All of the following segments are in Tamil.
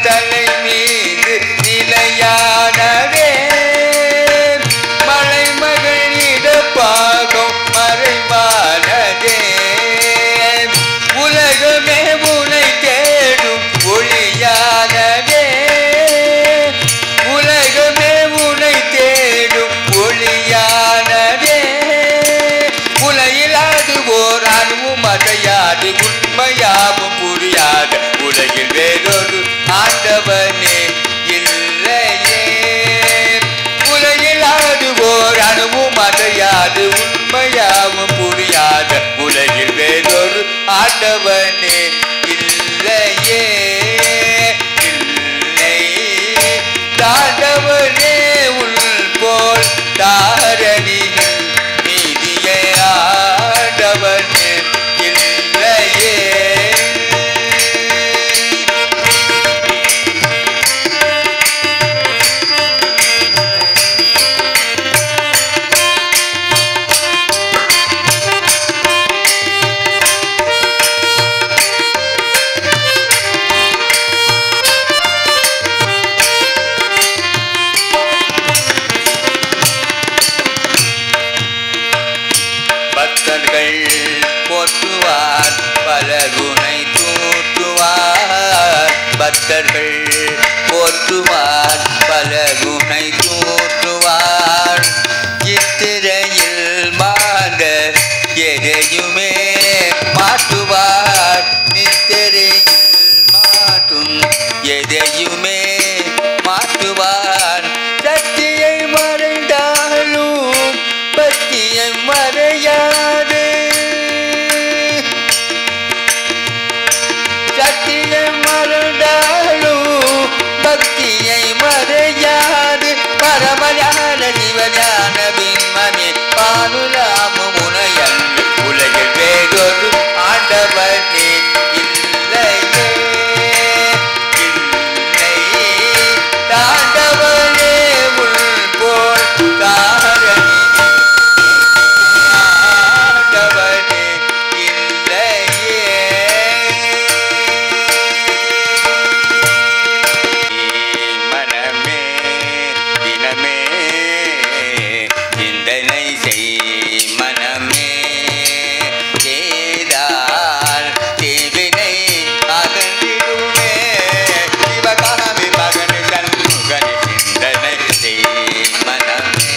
தலை மீது நிலையானவே மலை மகள் இடப்பாகம் மறைவானதே உலகமே உனை தேடும் ஒளியானதே உலகமே உனை தேடும் ஒளியானதே உலகிலாது ஓர் அணுவும் அடையாது உண்மையாவும் புரியாது உலகில் வேறொரு ஆண்டவனே இல்லையே உலகிலாது ஓர் அணுவும் அடையாது உண்மையாவும் புரியாத உலகில் வேறொரு ஆண்டவனே இல்லையே இல்லை தாண்டவனே உள் போல் தாரணியில் நீதியை ஆண்டவனே இல்லையே பக்தர்கள் போற்றுவார் பலகுனை தூற்றுவார் பக்தர்கள் போற்றுவார் பலகுனை தூற்றுவார் சித்திரையில் மாண்ட எதையுமே மாட்டுவார் நித்திரையில் மாட்டும் எதையுமே மாட்டுவார் சக்தியை மறைந்தாலும் பக்தியை மறையாது சக்தியை மறந்தாலும் பக்தியை மறையாது பரமஞான சிவஞான பின்மணி பானுலாமு முனையன் உலகில் வேறொரு ஆண்டவனே இல்லையே இல்லை தாண்டவனே உள் போல் தாரணி ஆண்டவனே இல்லையே மனமே தினமே சிந்தனை செய் மனமே செய்தால் தீவினை அகன்றிடுமே சிவகாமி மகன் சண்முகன் சிந்தனை செய் மனமே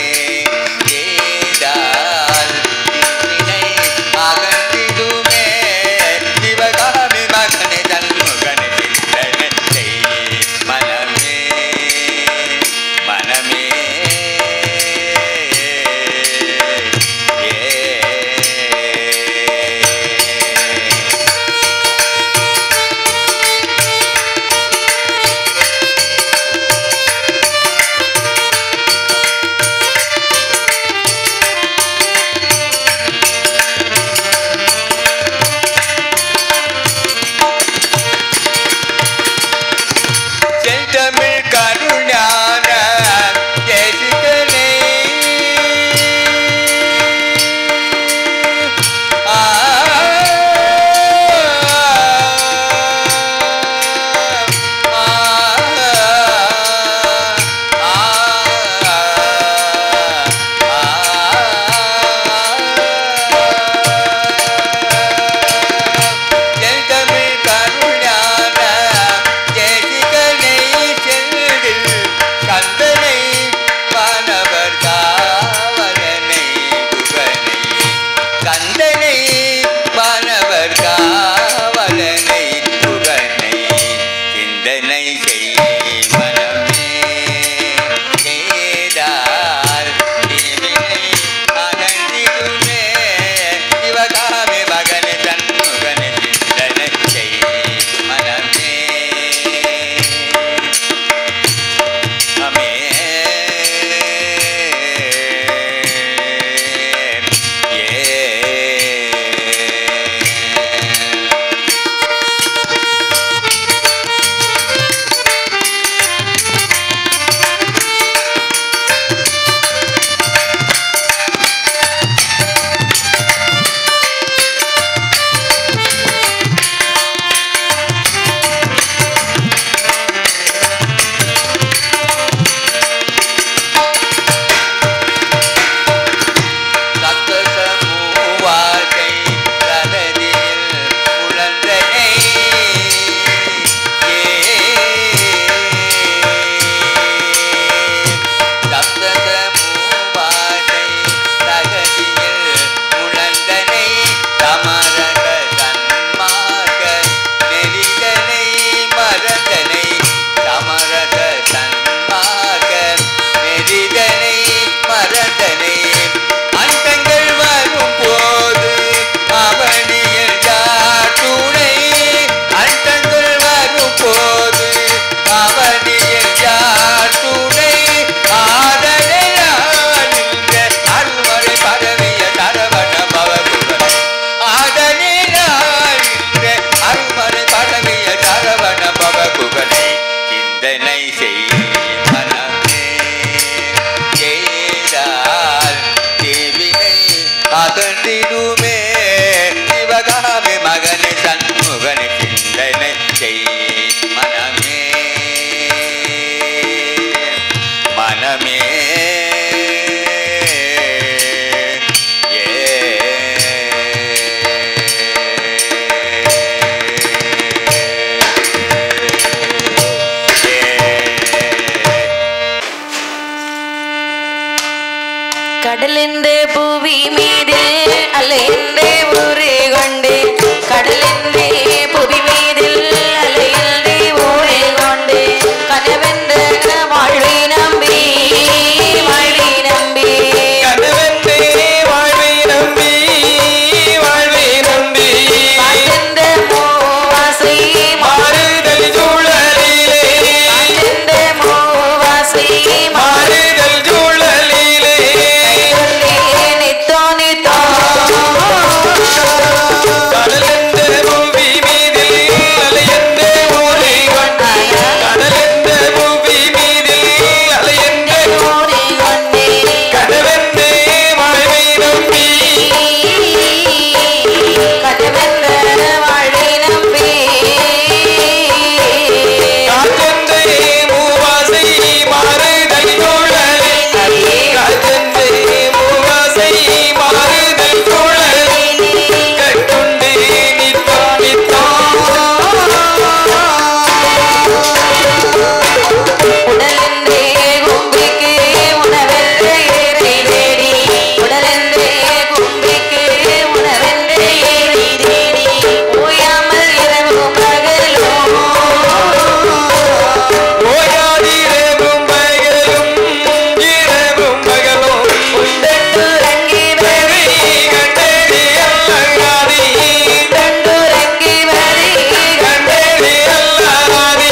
செய்தால் தீவினை அகன்றிடுமே சிவகாமி மகன் சண்முகன் சிந்தனை செய் மனமே மனமே ஏ செந்தமிழ் கருஞான தேசிகனை ஆ செந்தமிழ் கருஞான தேசிகனை செல்லில் கந்தனை வானவர் காவலனை குகனை கந்தனை வானவர் காவலனை குகனை சிந்தனை செய் மனமே செய்தால் தீவினை அகன்றிடுமே சிவகாமி மகனை தன்முகனை சிந்தனை செய் மனமே அமே ஏ சிந்தனை செய் மனமே செய்தால் தீவினை அகன்றிடுமே சிவகாமி மகனை சண்முகனை சிந்தனை செய் மனமே மனமே கடலென்று புவி மீது அலையென்று ஊரே கொண்டு கடலென்று புவி மீதில் அலையென்று ஊரே கொண்டு கனவென்ற வாழ்வை நம்பி வாழ்வை நம்பி கனவென்றே வாழ்வை நம்பி வாழ்வை நம்பி காத்திருந்த மூவாசை மாறுதல் சூழலிலே காத்திருந்த மூவாசை மாறுதல் சூழலிலே நித்தோ நித்தோ கடலெந்த பூமி மீதில் அலையெந்த ஊரை கொண்டு கடலெந்த பூமி மீதில் அலையெந்த ஊரே கொண்டு கனவென்றே வாழ்வை நம்பி கதவென்ற வாழ்வை நம்பி காற்றென்றே மூவாசை மாறுதல் சூழலே காற்றென்றே மூவாசை மாறுதல் சூழலே கட்டுண்டு நித்தம் நித்தம் உடலென்றே கும்பிக்கு உணவென்று ஏறி தேடி உடலென்றே கும்பிக்கு உணவென்று ஏறி தேடி ஓயாமல் இரவும் பகலும் ஓயாதிரவும் பகலும் இரவும் பகலும் உண்டென்றுறங்கி வரி கண்டேடி அல்லாதி உண்டென்றுறங்கி வரி கண்டேடி அல்லாதி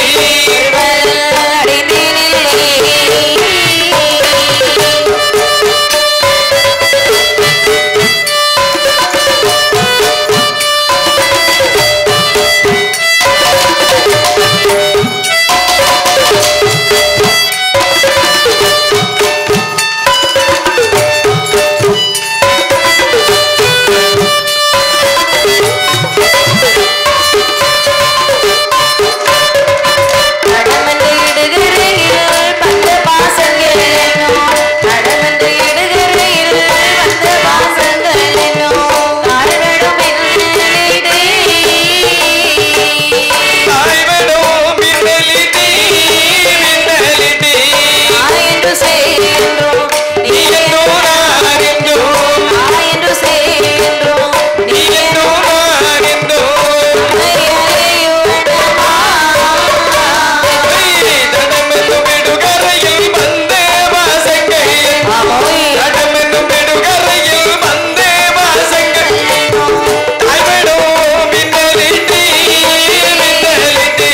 நடமென்று இடுகிறையில் பந்த பாசங்கள் என்னும் நடமென்று இடுகிறையில் பந்த பாசங்கள் என்னும் கால்களும் என்னிடே தாய்வனும் மின்னலிட்டி மின்னலிட்டி ஆயென்று செய்கின்றோம் நீ என்னோ நான் என்றோ ஆயென்று செய்கின்றோம் நீ என்னோ நான் என்றோ தடமென்று விடுகரையில் வந்தே வாசங்கள் தடமென்று விடுகரையில் வந்தே வாசங்கள் தாய்வனும் மின்னலிட்டி மின்னலிட்டி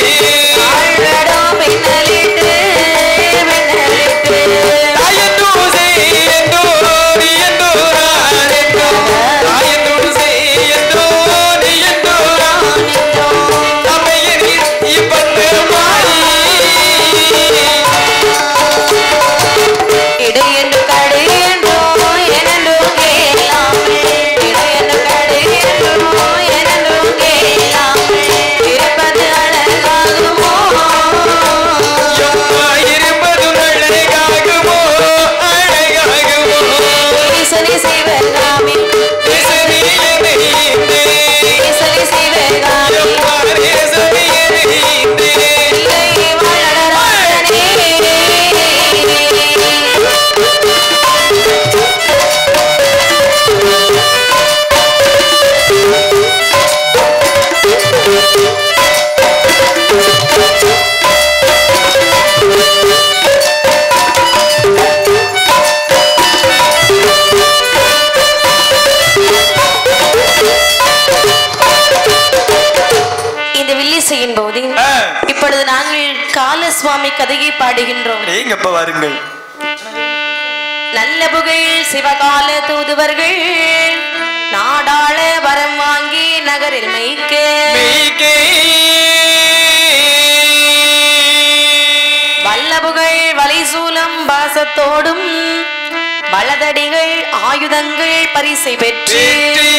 தாயந்தோ செய்யந்தோ நீயந்தோ நானெந்தோ தாயந்தோ செய்யந்தோ நீயந்தோ தமையனி இப்பந்து மாறி இடையென்று கடை என்றோ எனென்றோ கேளாமல் இடையென்று கடை என்றோ எனென்றோ கேளாமல் இருப்பது அழகாகுமோ எம்மா இருப்பது அழகாகுமோ அழகாகுமோ ஈசனை சிவகாமி இசையிலே நீந்தே ஈசனை சிவகாமி எம்மா இசையிலே நீந்தே இல்லை வாழடராஜனே இந்த வில்லிசையின் போது ஆ, இப்பொழுது நாங்கள் காலசுவாமி கதையை பாடுகின்றோம் நீங்க இப்ப வாருங்கள் நல்ல புகழ் சிவகால தூதுவர்கள் நாடாள வரம் வாங்கி நகரில் மைக்க மெய்கை பாசத்தோடும் வலதடிகள் ஆயுதங்கள் பரிசை பெற்று வெற்றி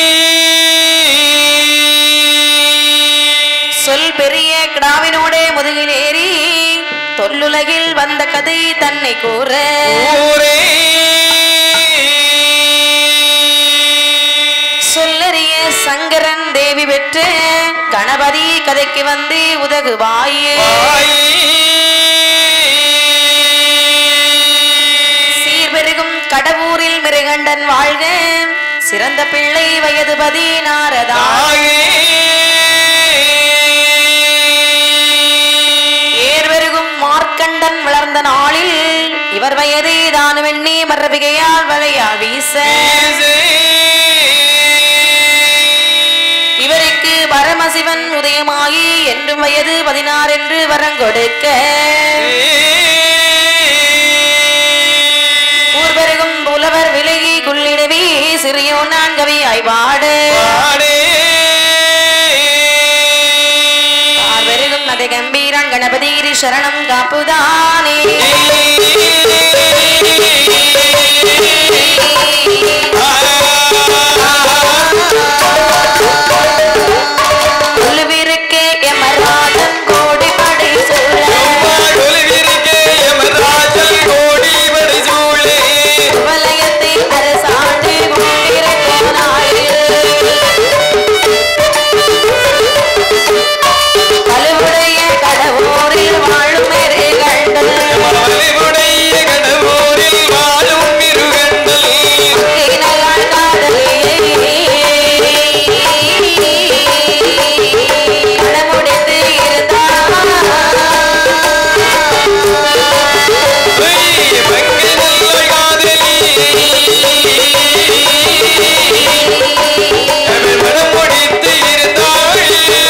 சொல் பெரிய கிடாவினோடே முதுகில் ஏறி தொல்லுலகில் வந்த கதை தன்னை கூற ஊரே சொல்லறிய சங்கரன் தேவி பெற்று கணபதி கதைக்கு வந்து உதகுவாயே வாயே. சீர்பெருகும் கடவுரில் மிருகண்டன் வாழ்க சிறந்த பிள்ளை வயது பதினாரதா தாயே. ஏர்வெருகும் மார்க்கண்டன் வளர்ந்த நாளில் இவர் வயது தானுவெண்ணி மரபிகையால் வளையால் வீச வீசே. இவருக்கு பரமசிவன் உதயமாகி என்றும் வயது பதினாறு என்று வரங்கொடுக்க ஊர்வருகும் புலவர் விலகி குள்ளிடவி சிறியோ நான் கவியாய் பாடு பாடே. பார்வருகும் அதை கம்பீரன் கணபதி சரணம் காப்புதானே குழுவிருக்கே எமராஜன் கோடி படை சூழ கொலுவிருக்கே யமராஜன் கோடி படை சூழே. வலயத்தை அரசாண்டு கொண்டிருக்கும் நாளில் கழுவுடைய கடவுரில் வாழும் மேரேகண்டல் மலைவுடைய கடவுரில் வாழும் மிருகங்கள். கிணலால் காதலியை கடமுடித்து இருந்தார் உய், மங்கை நல்ல காதலி. அவள் மனம் முடித்து இருந்தாள்.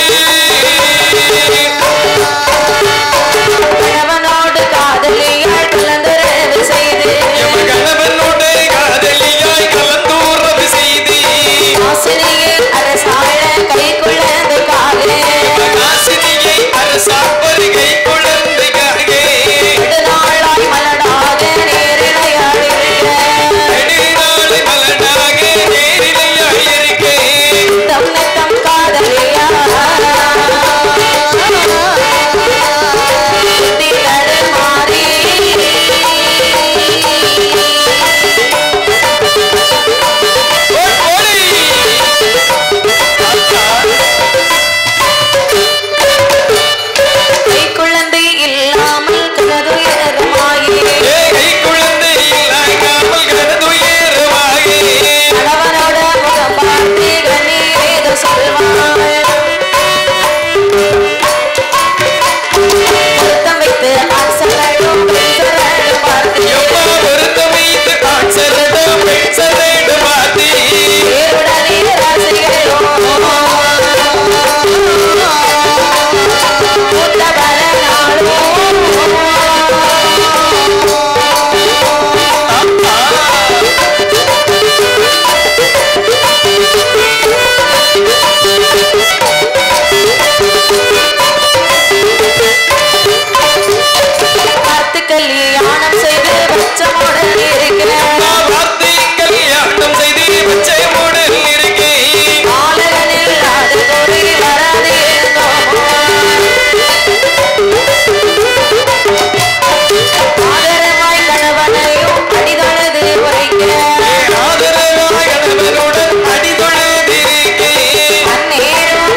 கணவனோடு காதலியால் கலந்துறவு செய்து எம் கணவனுடைய காதலியாய் கலந்தூரவு செய்து ஆசிரியை அரசாழ கை குழந்தை காலே காசினியை அரசாப்பர் கை குழந்தைக்காக நாளாய் மலடாக நேரிடையாள் இருக்க நெடுநாளை மலனாக நேரிலையாய் இருக்கே தம் நத்தம் காதலியா திகழ் மாறி ஓய், ஓடி. கை குழந்தை இல்லாமல் கனதுயரமாகி ஏ கை குழந்தை இல்லாமல் கனதுயரமாகி கணவனோட முகம் பார்த்து கண்ணீர் ஏதோ சொல்வாள் பொருத்தம் வைத்து ஆசைகளும் பெண்சரடும் பார்த்து எப்பா பொருத்தம் வைத்து ஆண் சரடம் பெண் சரடம் மாத்தி பேருடனே ராசிகளும் கூட்ட பார்த்து கல்யாணம் செய்து பச்சமுடன் இருக்கிறேன் வார்த்தை கல்யாணம் செய்து பச்சை மூடல் இருக்கே ஆலகனில் அது கூறி வராது ஆதரவாய் கணவனையும் அடிதொழுது உரைக்க ஆதரவாக கணவனுடன் அடிதொழுதிருக்கே அந்நேரம்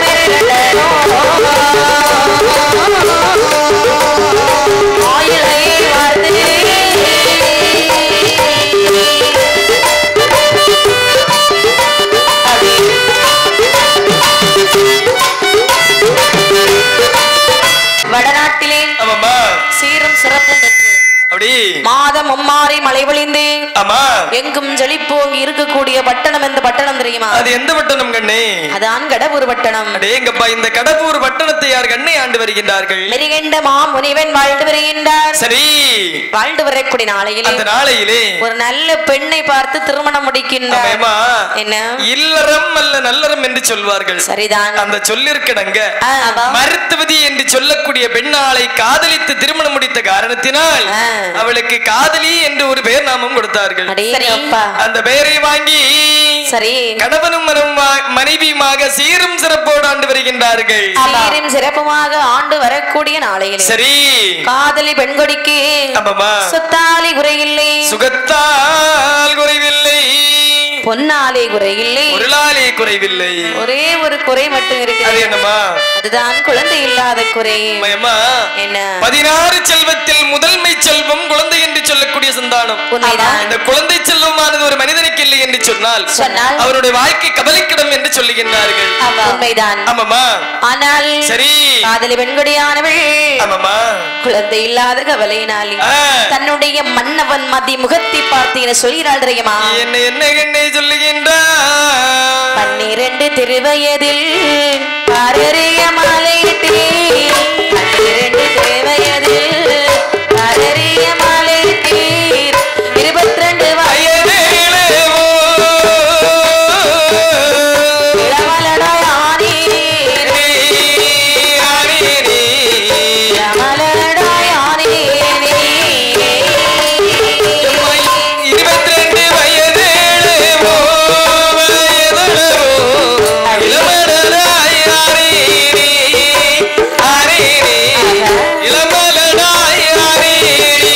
இரண்டரும் ஆயிலை வார்த்து வடநாட்டிலே ஆமாம்மா சீரும் சிறப்பும் பெற்று அப்படி மாதம் மும்மாறி மழை பொழிந்து ஆமா எங்கும் செழிப்போங்கி இருக்கக்கூடிய பட்டணம் எந்த பட்டணம் தெரியுமா அது எந்த பட்டணம் கண்ணே அதான் கடவுர் பட்டணம் அடேங்கப்பா இந்த கடப்பூர் பட்டணத்தை யார் கண்ணை ஆண்டு வருகின்றார்கள் மெருகண்ட மா முனிவன் வாழ்ந்து வருகின்றார் சரி வாழ்ந்து வரக்கூடிய நாளையிலே அந்த நாளையிலே ஒரு நல்ல பெண்ணை பார்த்து திருமணம் முடிக்கின்றார் ஆமாம்மா, என்ன இல்லறம் அல்ல நல்லறம் என்று சொல்வார்கள் சரிதான் அந்த சொல்லிருக்கடங்க ஆ, ஆமா. மருத்துவதி என்று சொல்லக்கூடிய பெண்ணாளை காதலித்து திருமணம் முடித்த வைத்த காரணத்தினால் ஆ. அவளுக்கு காதலி என்று ஒரு பெயர் நாமம் கொடுத்தார்கள் அடேங்கப்பா அந்த பெயரை வாங்கி சரி கணவனும் மனம் மனைவியுமாக சீரும் சிறப்போடு ஆண்டு வருகின்றார்கள் சீரும் சிறப்புமாக ஆண்டு வரக்கூடிய நாளையில் சரி காதலி பெண்கொடிக்கு ஆமாமா சொத்தாலி குறையில்லை சுகத்தால் குறைவில்லை பொன்னாலே குறையில்லை பொருளாலே குறைவில்லை ஒரே ஒரு குறை மட்டும் அது இருக்கிறது என்னமா அதுதான் குழந்தை இல்லாத குறை அம்மா என்ன பதினாறு செல்வத்தில் முதன்மை செல்வம் குழந்தை என்று சொல்லக்கூடிய சந்தானம் உண்மைதான் இந்த குழந்தை செல்வமானது ஒரு மனிதனுக்கு இல்லை என்று சொன்னால் சொன்னால் அவருடைய வாழ்க்கை கவலைக்கிடம் என்று சொல்லுகின்றார்கள் உண்மைதான் ஆமாமா ஆனால் சரி காதலி பெண்கொடியானவள் ஆமாமா குழந்தை இல்லாத கவலையினாலே ஆ. தன்னுடைய மன்னவன் மதி முகத்தை பார்த்து என சொல்கிறாள் தெரியுமா என்ன என்ன என்னை சொல்லுகின்றார் பன்னிரண்டு திருவயதில் பாரறிய மாலையிட்டே பன்னிரண்டு திருவயதில் பாரறிய மாலையிட்டீர் இருபத்தி ரெண்டு வயதிலேவோ வயலடாயானீர் நீ இருபத்தி ரெண்டு வயதேழேவோ வயதளவோ இளமலராய் ஆரீரி ஆரீரி இளமலராய் ஆரீரி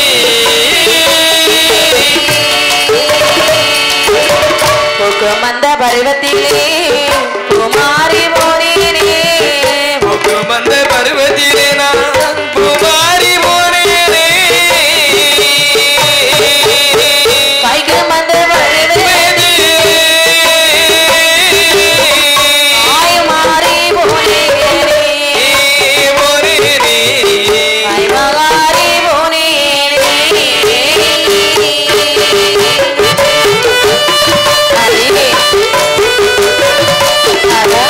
மந்த பருவத்திலே குமாரி போனேனே புக்கும் அந்த பருவத்திலே நான் புமாரி போனேனே கைக்கு மந்த பருவே ஆய் மாறி போனேனே ஆய் மகாரி போனேனே அடே அடா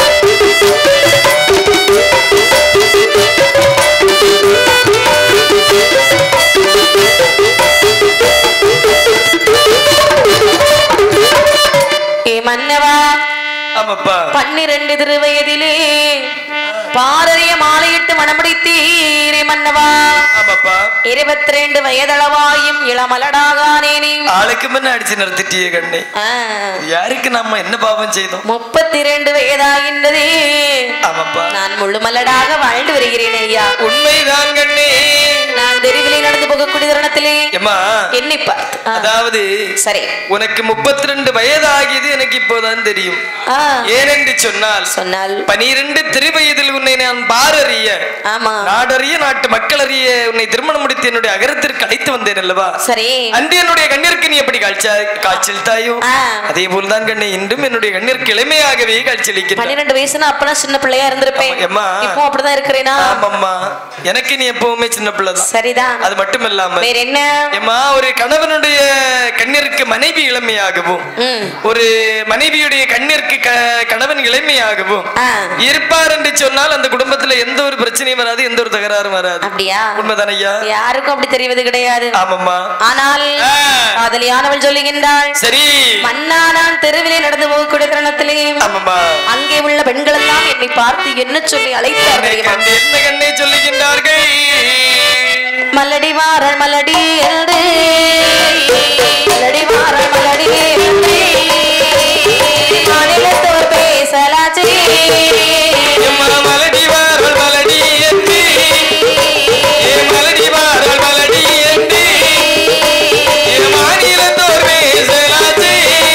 ஏ மன்னவா ஆமாப்பா பன்னிரண்டு திருவயதிலே பாரறிய மாலையிட்டு மணமுடித்தீரே மன்னவா ஆமாப்பா இருபத்தி ரெண்டு வயதளவாயும் இளமலடாகானேனே ஆளுக்கு முன்ன அடிச்சு நிறுத்திட்டியே கண்ணே ஆ, யாருக்கு நம்ம என்ன பாவம் செய்தோம் முப்பத்தி ரெண்டு வயதாகின்றதே ஆமாப்பா நான் முழுமலடாக வாழ்ந்து வருகிறேன் ஐயா உண்மைதான் கண்ணே நான் தெருவிலே நடந்து போகக்கூடிய தருணத்திலே எம்மா என்னை பார்த்து ஆ, அதாவது சரி உனக்கு முப்பத்தி ரெண்டு வயதாகியது எனக்கு இப்போதான் தெரியும் ஆ, ஏனென்று சொன்னால் சொன்னால் பனிரெண்டு திருவயதில் உன்னை நான் பாரறிய ஆமா நாடறிய நாட்டு மக்கள் அறிய உன்னை திருமணம் முடித்து என்னுடைய அகரத்திற்கு அழைத்து வந்தேன் அல்லவா சரி அன்று என்னுடைய கண்ணிற்கு நீ எப்படி காய்ச்சா காய்ச்சல் தாயோ ஆ. அதே போல்தான் கண்ணே இன்றும் என்னுடைய கண்ணிற்கு இளமையாகவே காய்ச்சலிக்கிறேன் பன்னிரெண்டு வயசுனா அப்பனா சின்ன பிள்ளையா இருந்திருப்பேன் ஆமா, அம்மா. இப்போ அப்படிதான் இருக்கிறேனா ஆமாம்மா எனக்கு நீ எப்பவுமே சின்ன பிள்ளைதான் சரிதான் அது மட்டும் இல்லாம வேற என்ன ஏம்மா ஒரு கணவனுடைய கண்ணிற்கு மனைவி இளமையாகவும் ம். ஒரு மனைவியுடைய கண்ணிற்கு க- கணவன் இளமையாகவும் ஆ, இருப்பார் என்று சொன்னால் அந்த குடும்பத்துல எந்த ஒரு பிரச்சனையும் வராது எந்த ஒரு தகராறும் வராது அப்படியா உண்மைதான ஐயா யாருக்கும் அப்படி தெரிவது கிடையாது ஆமாம்மா ஆனால் ஆ. காதலியானவள் சொல்லுகின்றாள் சரி மன்னா நான் தெருவிலே நடந்து போகக்கூடிய தருணத்திலே ஆமாம்மா அங்கே உள்ள பெண்கள் எல்லாம் என்னை பார்த்து என்ன சொல்லி அழைத்தார் தெரியுமா கண்டு என்ன கண்ணை சொல்லுகின்றார்கள் மல்லடி வாரல் மல்லடி என்று மல்லடி வாரல் மல்லடி என்று மாநிலத்தோர் பேசலாச்சு எம்மா மலடி வாரல் மலடி என்று ஏ மலடி வாரல் மலடி என்று ஏ மாநிலத்தோர் பேசலாச்சு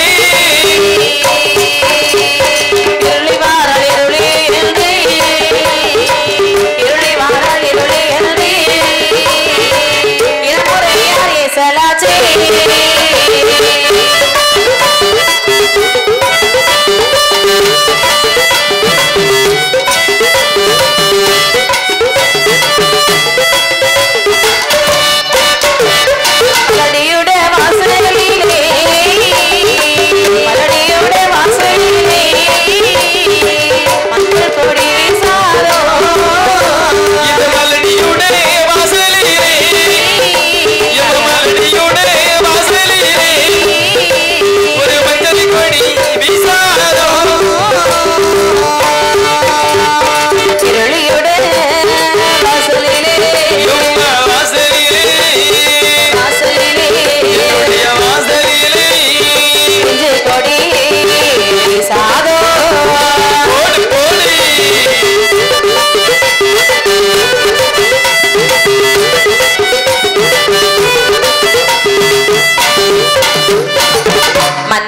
இருளி வாரல் இருளி என்று இருளி வாரல் இருளி என்று இருமுறை யார் ஏசலாச்சு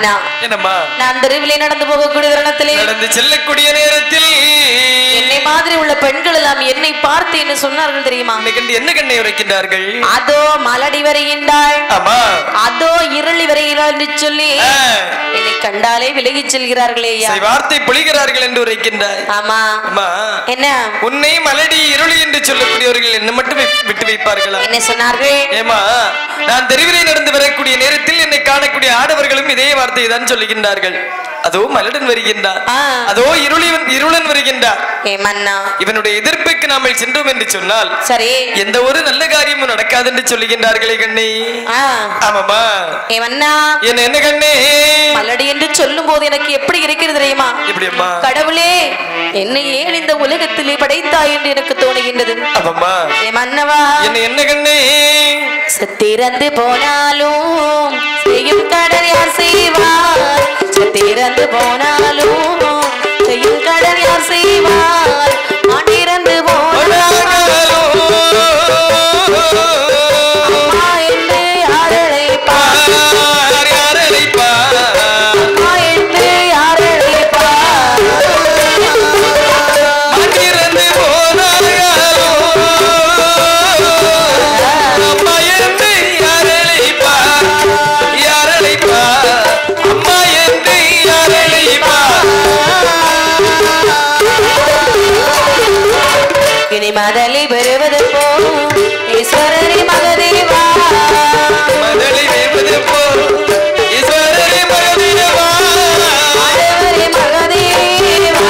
மன்னா என்னம்மா நான் தெருவிலே நடந்து போகக்கூடிய தருணத்திலே நடந்து செல்லக்கூடிய நேரத்தில் என்னை மாதிரி உள்ள பெண்கள் எல்லாம் என்னை பார்த்து என்ன சொன்னார்கள் தெரியுமா என்னை கண்டு என்ன கண்ணை உரைக்கின்றார்கள் அதோ மலடி வருகின்றாள் ஆமா அதோ இருளி வருகிறாள் என்று சொல்லி ஆ, என்னை கண்டாலே விலகிச் செல்கிறார்களே ஐயா சரி, வார்த்தை பொழிகிறார்கள் என்று உரைக்கின்றாய் ஆமா அம்மா என்ன உன்னை மலடி இருளி என்று சொல்லக்கூடியவர்கள் என்ன மட்டும் வி- விட்டு வைப்பார்களா என்ன சொன்னார்கள் ஏமா நான் தெருவிலே நடந்து வரக்கூடிய நேரத்தில் என்னை காணக்கூடிய ஆடவர்களும் இதே வார்த்தையை தான் சொல்லுகின்றார்கள் அதோ மலடன் வருகின்றார் ஆ. அதோ இருளிவன் இருளன் வருகின்றார் ஏ மன்னா இவனுடைய எதிர்ப்புக்கு நாமல் சென்றோம் என்று சொன்னால் சரி எந்த ஒரு நல்ல காரியமும் நடக்காது என்று சொல்லுகின்றார்களே கண்ணே ஆ ஆமாமா ஏ மன்னா என்ன என்ன கண்ணே மலடி என்று சொல்லும் போது எனக்கு எப்படி இருக்கிறது தெரியுமா இப்படி அம்மா கடவுளே என்னை ஏன் இந்த உலகத்திலே படைத்தாய் என்று எனக்கு தோணுகின்றது ஆமாம்மா ஏ மன்னவா என்ன என்ன கண்ணே சத்திறந்து போனாலும் செய்யும் கடல் யார் செய்வார் சத்திறந்து போனாலும் செய்யும் கடல் யார் செய்வார் ஆண்டிறந்து போனாலும் அம்மா என்று யார் அழைப்பார் யார் யார் அழைப்பா? அம்மா என்று யார் அழைப்பார் மண்ணிறந்து போனார்களோ. அம்மா என்று யார் அழைப்பா? யார் அழைப்பா? அம்மா என்று யார் அழைப்பா? இனி மதலி பெறுவது போ ஈஸ்வரரி மகதேவா மதலை வேவது போல் ஈஸ்வரரே மகதேவா. ஆண்டவரே மகதேவா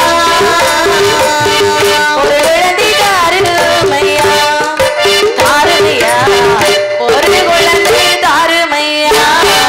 ஒரு குழந்தை தாருமையா தாருமையா ஒரு குழந்தை தாருமையா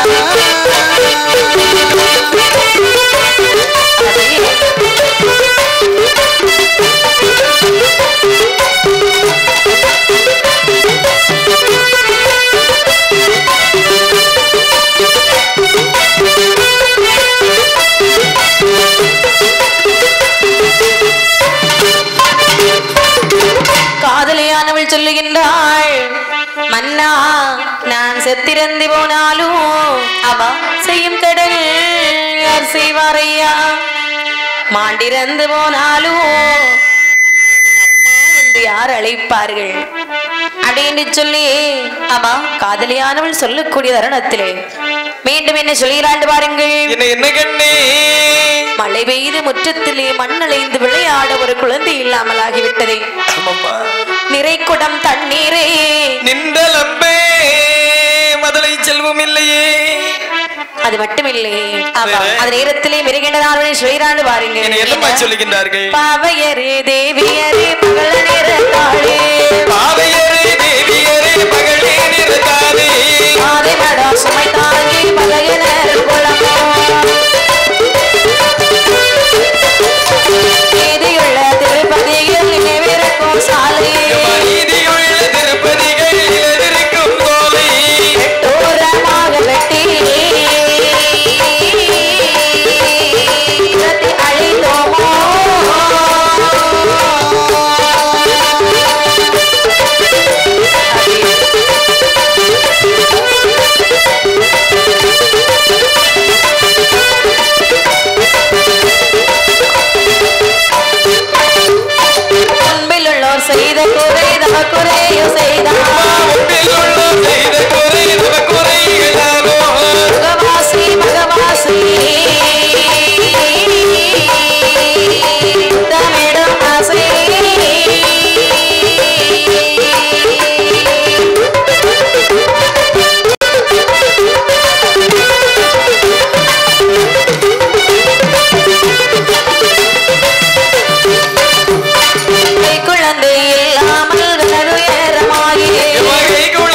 காதலியானவள் சொல்லுகின்றாள் மன்னா நான் செத்திறந்து போனாலும் அவா செய்யும் கடல் யார் செய்வாரையா மாண்டிறந்து போனாலும் அம்மா என்று யார் அழைப்பார்கள் அப்படின்னு சொல்லி ஆமா காதலியானவள் சொல்லக்கூடிய தருணத்திலே மீண்டும் என்ன சொல்கிறாண்டு பாருங்கள் என்ன என்ன கண்ணே மழை பெய்து முற்றத்திலே மண்ணளைந்து விளையாட ஒரு குழந்தை இல்லாமல் ஆகிவிட்டதே ஆமாம்மா நிறைக்குடம் தண்ணீரே நின்றலம்பே மதலை செல்வம் இல்லையே அது மட்டுமில்லை ஆமா வேற? அந்த நேரத்திலே மிருகின்றதார்கள் சொல்கிறாண்டு பாருங்க என்னை என்னம்மா சொல்லுகின்றார்கள் பாவையரே தேவியரே பகல நிறத்தாளே பாவையரே தேவியரே பகலே நிறத்தாதே பாதை மடா சுமை தாங்கி பகையனர் குளமோ நீதியுள்ள திருப்பதியில் நினைவிருக்கும் சாலையே நீதியுள்ள திருப்பதிகளில் எதிர்க்கும் கோலை தூரமாக வெட்டி இரத்தி அழித்தோமோ முன்பிலுள்ளோர் செய்த குறை தவ குறையோ செய்தார் உள்ள செய்த குறை நம குறைகளாலோ மகவாசி மகவாசி தமிழும் ஆசை குழந்தை இல்லாமல் கனது ஏறமாகி வகை குழ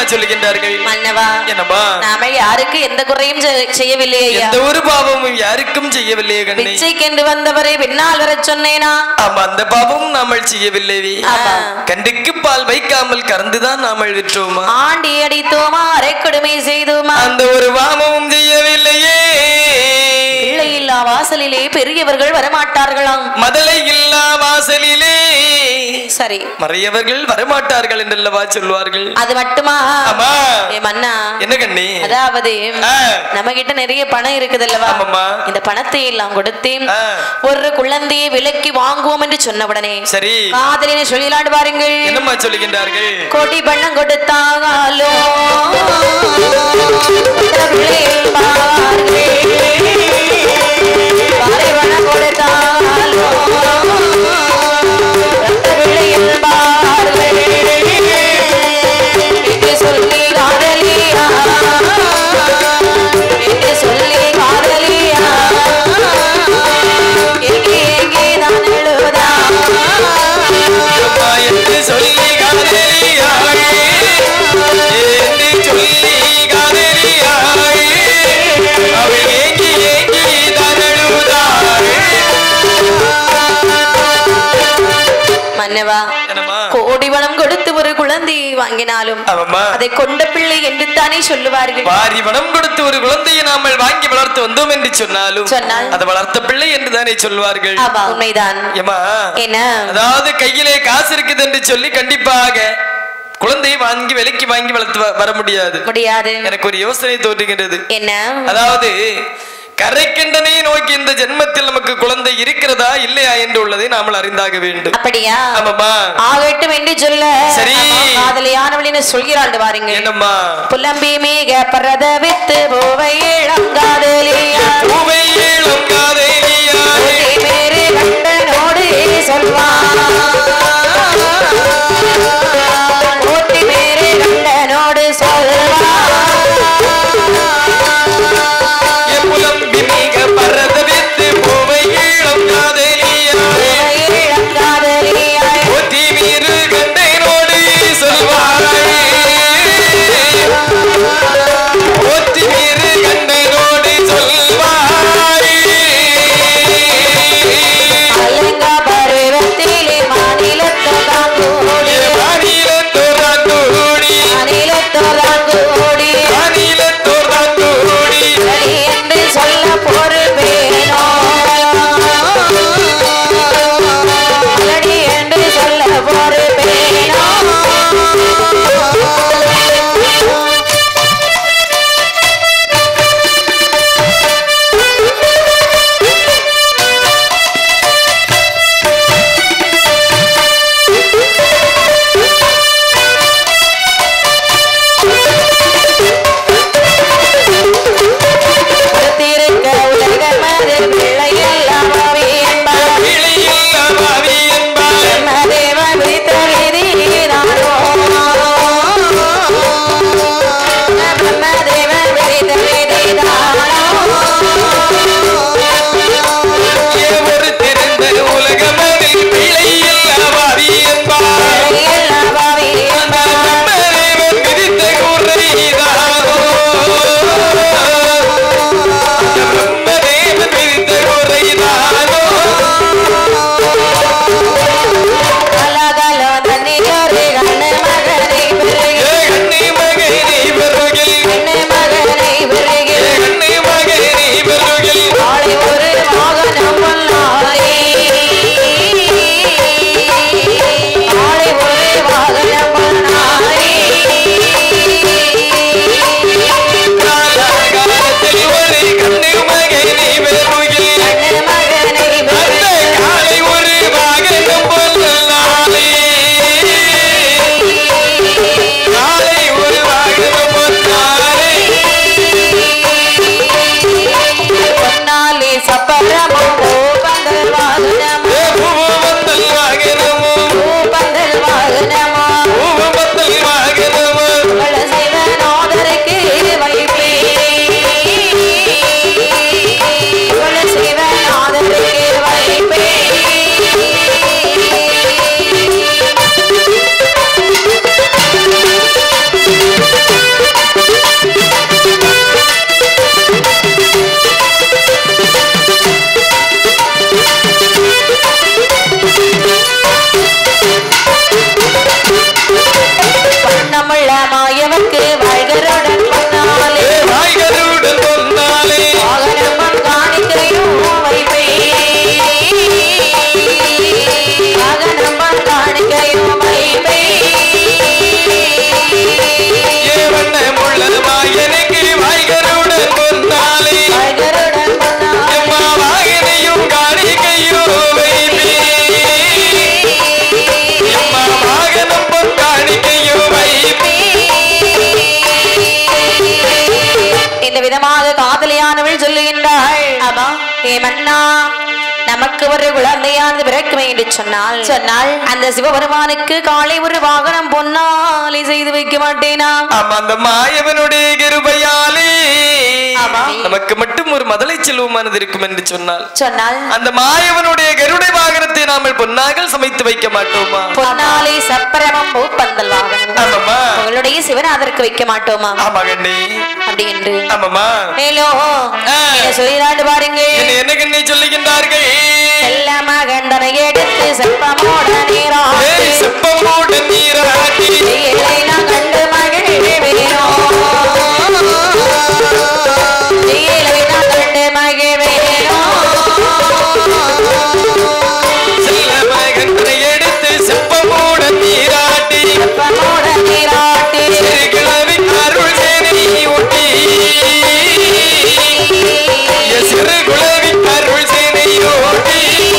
சொல்லுகின்றார்கள் மன்னவா என்னம்மா நாம யாருக்கு எந்த குறையும் செ- செய்யவில்லை ஐயா எந்த ஒரு பாவமும் யாருக்கும் செய்யவில்லையே கண்ணே பிச்சைக்கென்று வந்தவரை பின்னால் வரச் சொன்னேனா ஆமா அந்த பாவமும் நாமல் செய்யவில்லை ஆமா. கண்டுக்கு பால் வைக்காமல் கறந்துதான் நாமல் விற்றோமா ஆண்டி அடித்தோமா அரை கொடுமை செய்தோமா அந்த ஒரு பாவமும் செய்யவில்லையே பிள்ளை இல்லா வாசலிலே பெரியவர்கள் வரமாட்டார்களாம் மதலை இல்லா வாசலிலே சரி மறையவர்கள் வரமாட்டார்கள் என்றல்லவா சொல்வார்கள் அது மட்டுமா ஆமா ஏ மன்னா என்ன கண்ணே அதாவது ஆ. நம்ம கிட்ட நிறைய பணம் இருக்குதல்லவா ஆமாம்மா. இந்த பணத்தை எல்லாம் கொடுத்து ஆ. ஒரு ஒரு குழந்தையை விலைக்கு வாங்குவோம் என்று சொன்ன உடனே சரி காதலினை சொல்லிலாண்டு பாருங்கள் என்னம்மா சொல்லுகின்றார்கள் கோடி பணம் கொடுத்தாகாலோ பிள்ளைகள் பாவார்கள். வாரி பணம் கொடுத்தாலோ ரத்த பிள்ளைகள் பாவார்கள். என்று சொல்லி காதலியா என்று சொல்லி காதலியா எங்கே எங்கே தான் எழுதா அம்மா என்று சொல்லி காதலியாய் என்று சொல்லி காதலியாய் அவள் ஏங்கி ஏங்கி தரழுதாய் மன்னவா என்னம்மா கோடி பணம் கொடுத்து ஒரு குழந்தை வாங்கினாலும் ஆமாம்மா அதை கொண்ட பிள்ளை என்று தானே சொல்லுவார்கள் வாரி பணம் கொடுத்து ஒரு குழந்தையை நாமல் வாங்கி வளர்த்து வந்தோம் என்று சொன்னாலும் சொன்னால்? அது வளர்த்த பிள்ளை என்று தானே சொல்வார்கள் ஆமா உண்மைதான் ஏமா என்ன அதாவது கையிலே காசு இருக்குது என்று சொல்லி கண்டிப்பாக குழந்தையை வாங்கி விலைக்கு வாங்கி வளர்த்து வ- வர முடியாது முடியாது எனக்கு ஒரு யோசனை தோன்றுகிறது என்ன அதாவது கரைக்கண்டனை நோக்கி இந்த ஜென்மத்தில் நமக்கு குழந்தை இருக்கிறதா இல்லையா என்று உள்ளதை நாமல் அறிந்தாக வேண்டும் அப்படியா ஆமாம்மா ஆகட்டும் என்று சொல்ல சரி. காதலியானவளின்னு சொல்கிறாள் பாருங்க என்னம்மா புலம்பி மேக பரத வித்து போவை இளங்காதலியா பூவை இளம் காதலியாய் ஊட்டி மேரு கண்டனோடு சொல்வான் ஊட்டி மேரு கண்டனோடு சொல்வான் எப்புலம்பி மிக பரதவித்து பூவை இளம் காதலியாய் இளங்காதலியாய் ஒத்தி வீரு கண்டைனோடு சொல்வாய் ஒத்தி வீரு கண்டைனோடு சொல்வாய் அலங்கா பருவத்திலே மாநிலத்தை தாங்கும் விதமாக காதலியானவள் சொல்லுகின்றாள் ஆமா ஏ மன்னா நமக்கு ஒரு குழந்தையானது பிறக்குமே என்று சொன்னால் சொன்னால் அந்த சிவபெருமானுக்கு காலை ஒரு வாகனம் பொன்னாலை செய்து வைக்க மாட்டேனா ஆமா அந்த மாயவனுடைய கிருபையாலே ஆமா. நமக்கு மட்டும் ஒரு மதலை செல்வமானது இருக்கும் என்று சொன்னால் சொன்னால் அந்த மாயவனுடைய கருடை வாகனத்தை நாமல் பொன்னாக சமைத்து வைக்க மாட்டோமா பொன்னாலை சப்பரமம் பூப்பந்தல் வாகனம் ஆமாமா உங்களுடைய சிவநாதருக்கு வைக்க மாட்டோமா ஆமா கண்ணி அப்படி என்று ஆமாமா மேலும் ஆ. என்ன சொல்லிடாண்டு பாருங்க என்ன என்ன கண்ணி சொல்லுகின்றார்கள் செல்ல மகந்தனை எடுத்து செப்பமோட ஏய், நீராட்டி செப்பமோடு நீராட்டி வெயிலை நான் கண்டு மகிழ்வேனோ வெயிலை நான் கண்டு மகிழ்வேனோ செல்ல மகன்களை எடுத்து செப்பமோடு நீராட்டி செப்பமோட நீராட்டி சிறுகிழவி அருள் சேனை ஒட்டி என் சிறு குழவி அருள் சேனை ஓட்டி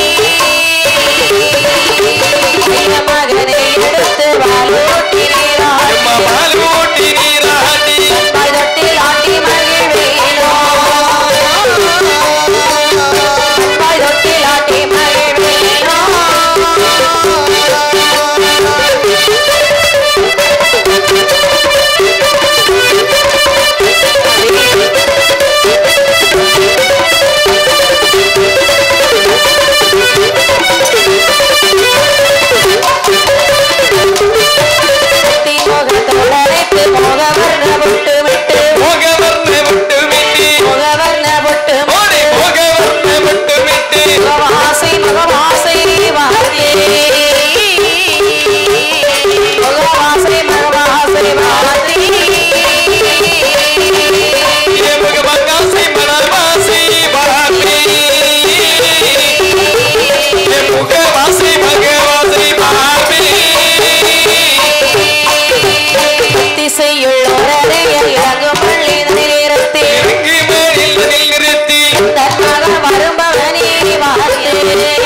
சின்ன மகனை எடுத்து வாழூட்டி நீராட்டி எம்மா பால் ஓட்டி நீராட்டி பதத்தில் ஆட்டி மகிழ்வேனோ பதத்தில் ஆட்டி மகிழ்வேனோ முகத்தோடரைத்து முகவர்ண பொட்டு விட்டு முகவர்ண விட்டு மிட்டி முகவர்ண பொட்டு ஓடி முகவர்ண விட்டு மிட்டி முகவாசை முகவாசை வார்த்தை முகவாசை முகவாசை வார்த்தை என் முகமங்காசை மணவாசி பாப்பி என் முகவாசி மகவாசி பாப்பி திசையுள் ஒரே இறங்கும் பள்ளி நிறுத்தி இறங்கி மேலில் நிறுத்தி தன்மக வருபவனே வாழ்த்து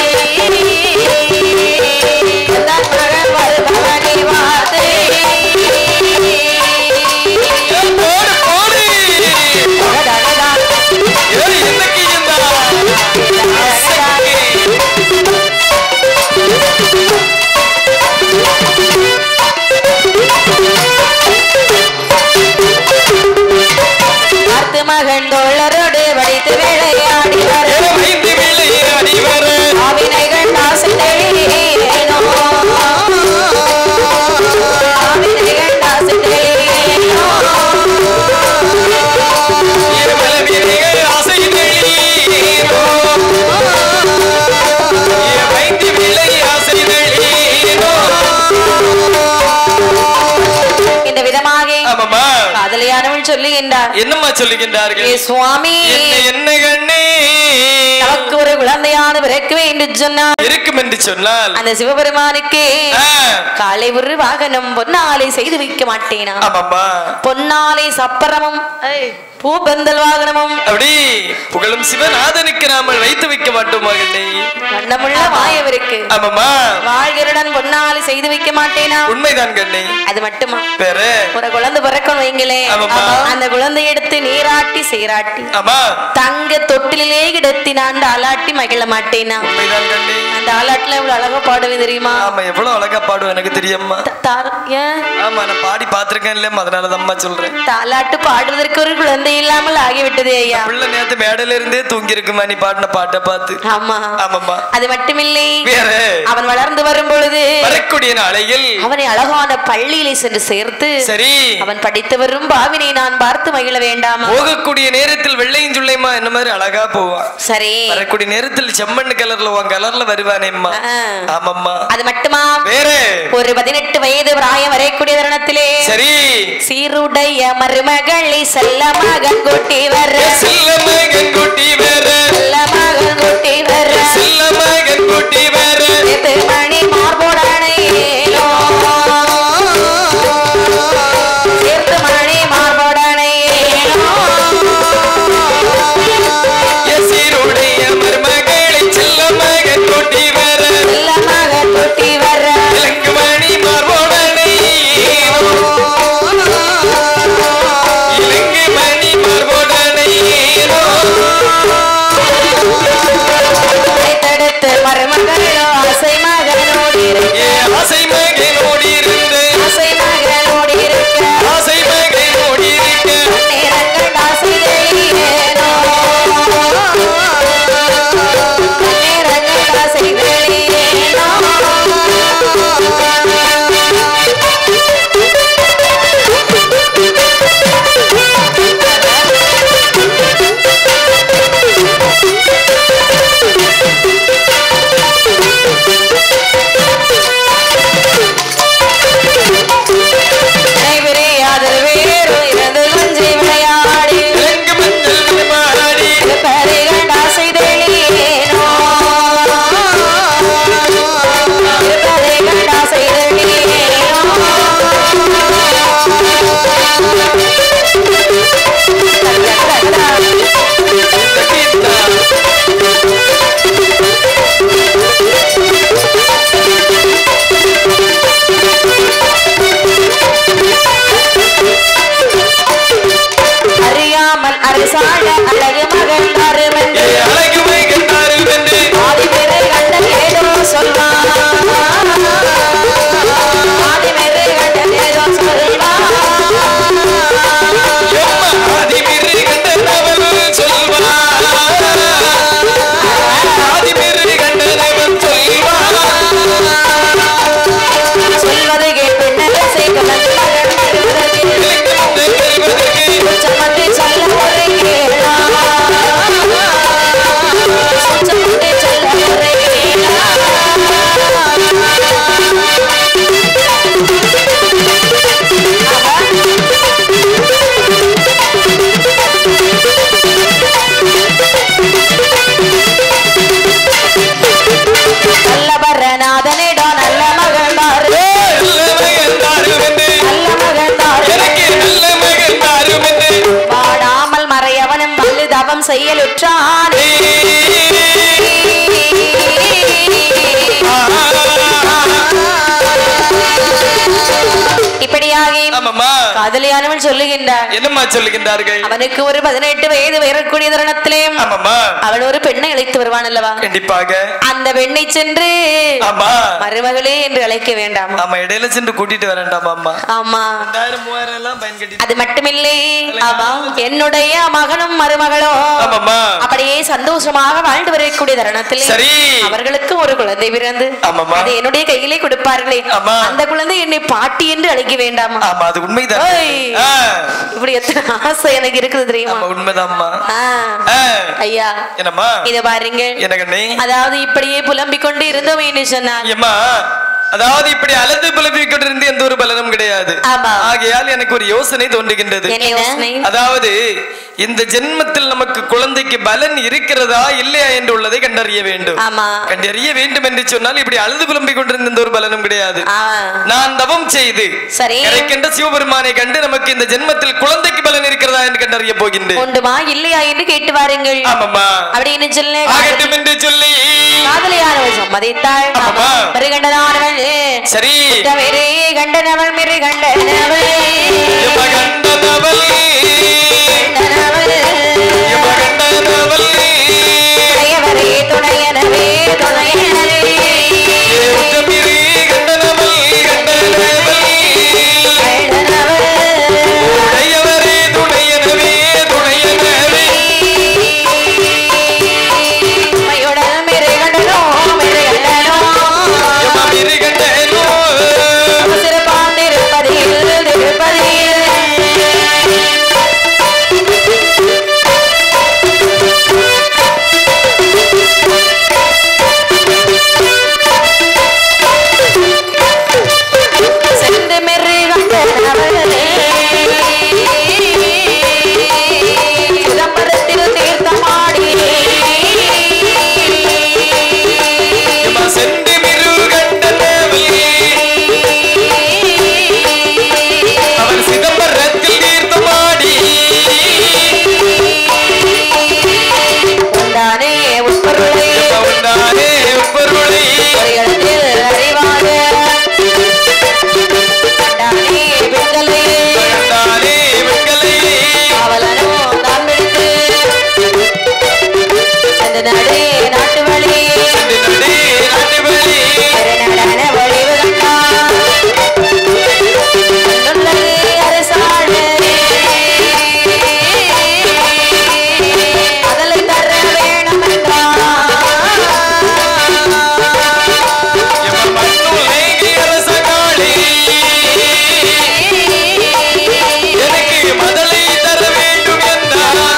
தன்மக வருபவனே வாழ்த்து ஏய், போடு போடு தடதடதா, ஏய், இன்னைக்கு இந்த ஆசைக்கு பார்த்து மகன் தோழரோடு வடித்து விளையாடி வரும் என வைத்து விளையாடி வர ஆவினைகள் நாசித்தேனோ ஆவினைகள் நாசித்தேனோ என் மலவினைகள் ஆசை தெளியோ என் வைத்து விளை ஆசை தெளியோ இந்த விதமாக ஆமாமா காதலியானவள் சொல்லுகின்றார் என்னம்மா சொல்லுகின்றார்கள் ஏ சுவாமி என்ன என்ன கண்ணே நமக்கு ஒரு குழந்தையான பிறக்குவே என்று சொன்னார் இருக்கும் என்று சொன்னால் அந்த சிவபெருமானுக்கு ஆ, காலை ஒரு வாகனம் பொன்னாலை செய்து வைக்க மாட்டேனா ஆமாம்மா பொன்னாலை சப்பரமும் ஏய், பூப்பந்தல் வாகனமும் அப்படி புகழும் சிவநாதனுக்கு நாமல் வைத்து வைக்க மாட்டோமா கண்ணே வண்ணமுள்ள மாயவருக்கு ஆமாம்மா வாழ்கிறடன் பொன்னாலை செய்து வைக்க மாட்டேனா உண்மைதான் கண்ணே அது மட்டுமா வேற ஒரு குழந்தை பிறக்கணும் வைங்களே ஆமாம்மா. அந்த குழந்தை எடுத்து நீராட்டி சீராட்டி ஆமா தங்க தொட்டிலே கிடத்தி நான் அந்த ஆலாட்டி மகிழ மாட்டேனா உண்மைதான் கண்ணே அந்த ஆலாட்டுல இவ்வளவு அழகா பாடுவேன் தெரியுமா ஆமா எவ்வளவு அழகா பாடுவோம் எனக்கு தெரியும்மா த- தார- ஏன் ஆமா நான் பாடி பாத்திருக்கேன் இல்லையா அதனாலதான் அம்மா சொல்றேன் தாலாட்டு பாடுவதற்கு ஒரு குழந்தை இல்லாமல் ஆகிவிட்டது ஐயா பிள்ளை நேத்து மேடையில இருந்தே தூங்கி இருக்குமா நீ பாடின பாட்டை பார்த்து ஆமா ஆமாம்மா அது மட்டுமில்லை வேற அவன் வளர்ந்து வரும் பொழுது வரக்கூடிய நாளையில் அவனை அழகான பள்ளியிலே சென்று சேர்த்து சரி அவன் படித்து வரும் பாவினை நான் பார்த்து மகிழ வேண்டாமா போகக்கூடிய நேரத்தில் வெள்ளையும் சுள்ளையுமா என்ன மாதிரி அழகா போவான் சரி வரக்கூடிய நேரத்தில் செம்மண் கலர்ல உன் கலர்ல வருவானேம்மா ஆ. ஆமாம்மா அது மட்டுமா வேற ஒரு பதினெட்டு வயது பிராயம் வரைக்கூடிய தருணத்திலே சரி சீருடைய மருமகளை செல்ல மகன் கூட்டி வர செல்ல மகன் குட்டி வேற செல்ல மகன் கூட்டி வர செல்ல மகன் குட்டி வேற திருமணி மார்போடனையேலோ சேர்த்து மணி மார்போடனையேலோ எசீருடைய மருமகளை செல்ல மகன் குட்டி வேற செல்ல மகன் கூட்டி வர இலங்கு மணி மார்போடனை இலங்கு மணி மார்போடனை அரசாள அழகு மகள் அருமன் ஏ அழகுமை கண்டாரு வென்று ஆதி பெரு கண்டன் ஏதோ சொல்வான் ஆதி பெரு கண்டன் ஏதோ சொல்வான் எம்மா ஆதிமிரு கண்டனவன் சொல்வான் ஆதிமிரு கண்டனவன் சொல்வான் சொல்வது கேட்பின்னலை செய்கவன் மகன் செல்வதற்கு உச்சமத்தை சொல்ல ஒரு கேளா உச்சமத்தை சொல்ல ஒரு கேளா நல்லவரநாதனிடோ நல்ல மகள் தாரு நல்ல மகன் தாரும் என்று நல்ல மகள் தாரு எனக்கு நல்ல மகன் தாரும் என்று பாடாமல் மறையவனும் வல்லு தவம் செய்யலுற்றான் இப்படியாகி ஆமாம்மா காதலியானவன் சொல்லுகின்றான் என்னம்மா சொல்லுகின்றார்கள் அவனுக்கு ஒரு பதினெட்டு வயது வரக்கூடிய தருணத்திலே ஆமாம்மா அவன் ஒரு பெண்ணை அழைத்து வருவான் அல்லவா கண்டிப்பாக அந்த பெண்ணை சென்று ஆமா மருமகளே என்று அழைக்க வேண்டாம் ஆமா இடையில சென்று கூட்டிட்டு வரேன்டாமா அம்மா ஆமா ரெண்டாயிரம் மூவாயிரம் எல்லாம் பயன் கட்டி அது மட்டுமில்லை ஆமா என்னுடைய மகனும் மருமகளோ ஆமாம்மா அப்படியே சந்தோஷமாக வாழ்ந்து வரக்கூடிய தருணத்தில் சரி அவர்களுக்கு ஒரு குழந்தை பிறந்து ஆமாம்மா. அதை என்னுடைய கையிலே கொடுப்பார்களே ஆமா. அந்த குழந்தை என்னை பாட்டி என்று அழைக்க வேண்டாமா ஆமா அது உண்மைதான் ஓய். ஆ, இப்படி எத்தனை ஆசை எனக்கு இருக்குது தெரியுமா ஆமா உண்மைதான்மா ஆ. ஆ, ஐயா என்னம்மா இத பாருங்க எனக்கு நீ அதாவது இப்படியே புலம்பிக் கொண்டு இருந்தோம் என்று சொன்னார் ஏம்மா அதாவது இப்படி அழுது புலம்பிக் கொண்டிருந்து எந்த ஒரு பலனும் கிடையாது ஆமா. ஆகையால் எனக்கு ஒரு யோசனை தோன்றுகின்றது என்ன யோசனை அதாவது இந்த ஜென்மத்தில் நமக்கு குழந்தைக்கு பலன் இருக்கிறதா இல்லையா என்று உள்ளதை கண்டறிய வேண்டும் ஆமா கண்டறிய வேண்டும் என்று சொன்னால் இப்படி அழுது புலம்பிக் கொண்டிருந்த எந்த ஒரு பலனும் கிடையாது ஆ. நான் தவம் செய்து சரி கிடைக்கின்ற சிவபெருமானை கண்டு நமக்கு இந்த ஜென்மத்தில் குழந்தைக்கு பலன் இருக்கிறதா என்று கண்டறிய போகின்றேன் உண்டுமா இல்லையா என்று கேட்டு வாருங்கள் ஆமாம்மா அப்படின்னு சொல்லு ஆகட்டும் என்று சொல்லி காதலியானவள் சம்மதித்தாள் ஆமாம்மா. மிருகண்டனானவள் சரி மிரு கண்டனவள் மிருகண்டனவள் எம கண்டனவள் கண்டனவள் எம கண்டனவள் துணையவரே துணையனவே துணையனவே ஏற்றமிரு கண்டனவள் கண்டனவள் கண்டனவள் உடையவரே துணையனவே துணையனவே உமையுடன் மிருகண்டனோ மிருகண்டனோ எம மிரு கண்டனோ சிறப்பான் திருப்பதியில் திருப்பதியில் சென்று மிருகண்டனவளே சிதம்பரத்தில் தீர்த்தமாடி எம சென்று மிரு கண்டனவள் அவன் சிதம்பரத்தில் தீர்த்தமாடி உண்டானே உட்பொருளை எம உண்டானே பொருளை ஒரு இடத்தில் அறிவாக உண்டானே பெண்களை உண்டானே வெண்கலை காவலனோ தான் பிடித்து சென்று நடே நாட்டு வழி சென்று நடே நாட்டு வழி நடன வழிவு கண்டான் உள்ளது அரசாடு அதலை தர வேணும் என்றான் எம மண்ணுள் நேங்கி அரசகாளி எனக்கு மதலை தர வேண்டும் என்றார்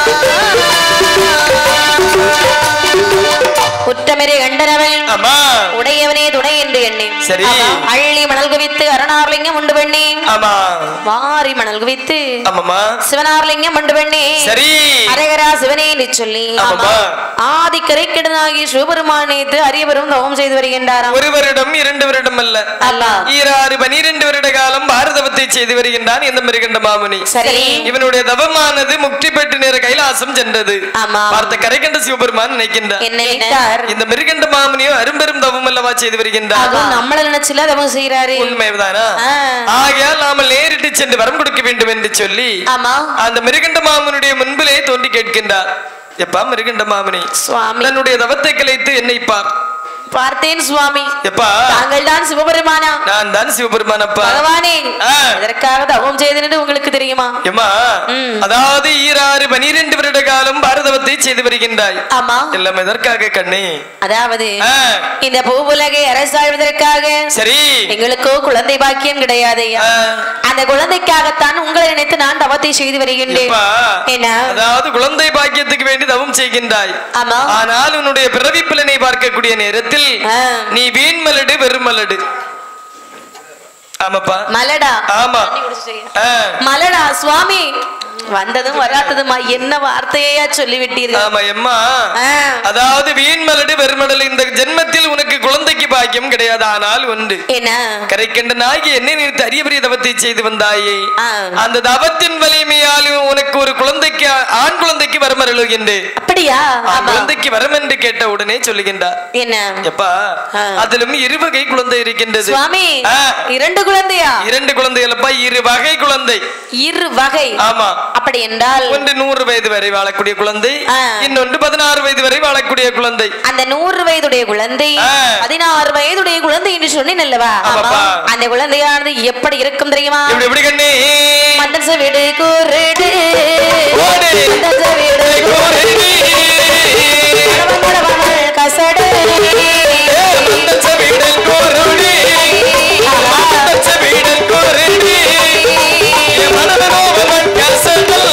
குற்றமெறி கண்டனவள் ஆமா உடையவனே துணை என்று எண்ணி சரி. அள்ளி மணல் குவித்து அருணார்லிங்கம் உண்டு பெண்ணே ஆமா வாரி மணல் குவித்து ஆமாமா சிவனார்லிங்கம் உண்டு பெண்ணே சரி அரகரா சிவனே என்று சொல்லி ஆமாமா. ஆதி கரைக்கிடனாகி சிவபெருமானேத்து அரியவரும் தவம் செய்து வருகின்றாராம் ஒரு வருடம் இரண்டு வருடம் அல்ல அல்ல ஈராறு பனிரெண்டு வருட காலம் பாரதவத்தை செய்து வருகின்றான் இந்த மிருகண்ட மாமுனி சரி இவனுடைய தவமானது முக்தி பெற்று நேர கைலாசம் சென்றது ஆமா பார்த்த கரைகண்ட சிவபெருமான் நினைக்கின்றார் என்ன நினைத்தார் இந்த மிருகண்ட மாமுனியும் அரும்பெரும் தவம் அல்லவா செய்து வருகின்றார் அதுவும் நம்மள நினைச்சுல தவம் செய்யறாரு உண்மைதானா ஆ. ஆகையால் நாம நேரிட்டு சென்று வரம் கொடுக்க வேண்டும் என்று சொல்லி ஆமா அந்த மிருகண்ட மாமனுடைய முன்பிலே தோன்றி கேட்கின்றார் எப்பா மிருகண்ட மாமனி சுவாமி தன்னுடைய தவத்தை கலைத்து என்னை பார் பார்த்தேன் சுவாமி எப்பா தாங்கள் தான் சிவபெருமானா நான் தான் சிவபெருமான் அப்பா பகவானே ஆ. எதற்காக தவம் செய்தேன்னு உங்களுக்கு தெரியுமா எம்மா ம். அதாவது ஈராறு பனிரெண்டு வருட காலம் பாரதவத்தை செய்து வருகின்றாய் ஆமா எல்லாம் எதற்காக கண்ணே அதாவது ஆ, இந்த பூவுலகை அரசாழ்வதற்காக சரி எங்களுக்கோ குழந்தை பாக்கியம் கிடையாது ஐயா. ஆ. அந்த குழந்தைக்காகத்தான் உங்களை நினைத்து நான் தவத்தை செய்து வருகின்றேன் எப்பா, என்ன அதாவது குழந்தை பாக்கியத்துக்கு வேண்டி தவம் செய்கின்றாய் ஆமா ஆனால் உன்னுடைய பிறவி பிள்ளனை பார்க்கக்கூடிய நேரத்தில் ஆ. நீ வீண்மலடு வெறுமலடு ஆமாப்பா மலடா ஆமா ஆ, மலடா சுவாமி வந்ததும் வராததுமா என்ன வார்த்தையா சொல்லி விட்டீர்கள் ஆமா எம்மா ஆ. அதாவது வீண்மலடு வெறுமலடு இந்த ஜென்மத்தில் உனக்கு குழந்தைக்கு பாக்கியம் கிடையாது ஆனால் ஒன்று என்ன கரைக்கண்ட நாயகி என்ன நினைத்து அரிய பெரிய தவத்தை செய்து வந்தாயே ஆ. அந்த தவத்தின் வலிமையால் உனக்கு ஒரு குழந்தைக்கு ஆண் குழந்தைக்கு வரம் அருளுகின்றேன் அப்படியா ஆண் ஆமா குழந்தைக்கு வரம் என்று கேட்ட உடனே சொல்லுகின்றார் என்ன எப்பா ஆ. அதிலும் இரு வகை குழந்தை இருக்கின்றது சுவாமி ஆ. இரண்டு குழந்தையா இரண்டு குழந்தைகள் அப்பா இரு வகை குழந்தை இரு வகை ஆமா அப்படி என்றால் ஒன்று நூறு வயது வரை வாழக்கூடிய குழந்தை ஆ. இன்னொன்று பதினாறு வயது வரை வாழக்கூடிய குழந்தை அந்த நூறு வயதுடைய குழந்தை ஆ. பதினாறு வயதுடைய குழந்தை என்று சொன்னேன் அல்லவா ஆமாப்பா. அந்த குழந்தையானது எப்படி இருக்கும் தெரியுமா எப்படி எப்படி கண்ணே மந்தச வீடு குருடு ஓடு. மந்தச வீடு கோரடி. குருடு கசடு ஏ, மந்தச்ச வீடல் கோரடி. மந்தச்ச வீடல் கோரடி. ஏ, மனதனோவமன் கசடல்.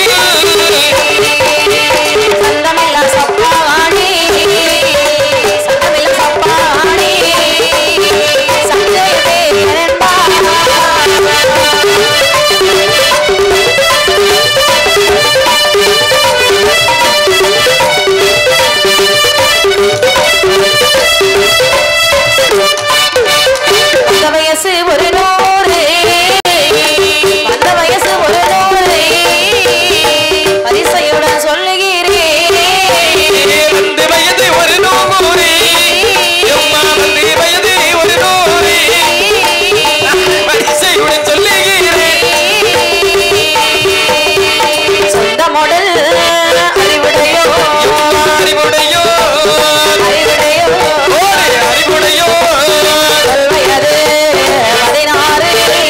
சந்தமெல்லாம் சப்பாணி சந்தமெல்லாம் சப்பாணி சந்தே நண்பா அந்த வயசு ஒரு நூறு அந்த வயசு ஒரு நூறு பரிசையுடன் சொல்லுகிறேன் ஏ, வந்து வயது ஒரு நூறு. எம்மா, வந்து வயது ஒரு நூறு. வரிசையுடன் சொல்லுகிறேன். சொந்த மொடல் அறிவுடையோ எம்மா, அறிவுடையோ. அறிவுடையோ ஓடு, அறிவுடையோ. வயது பதினாறு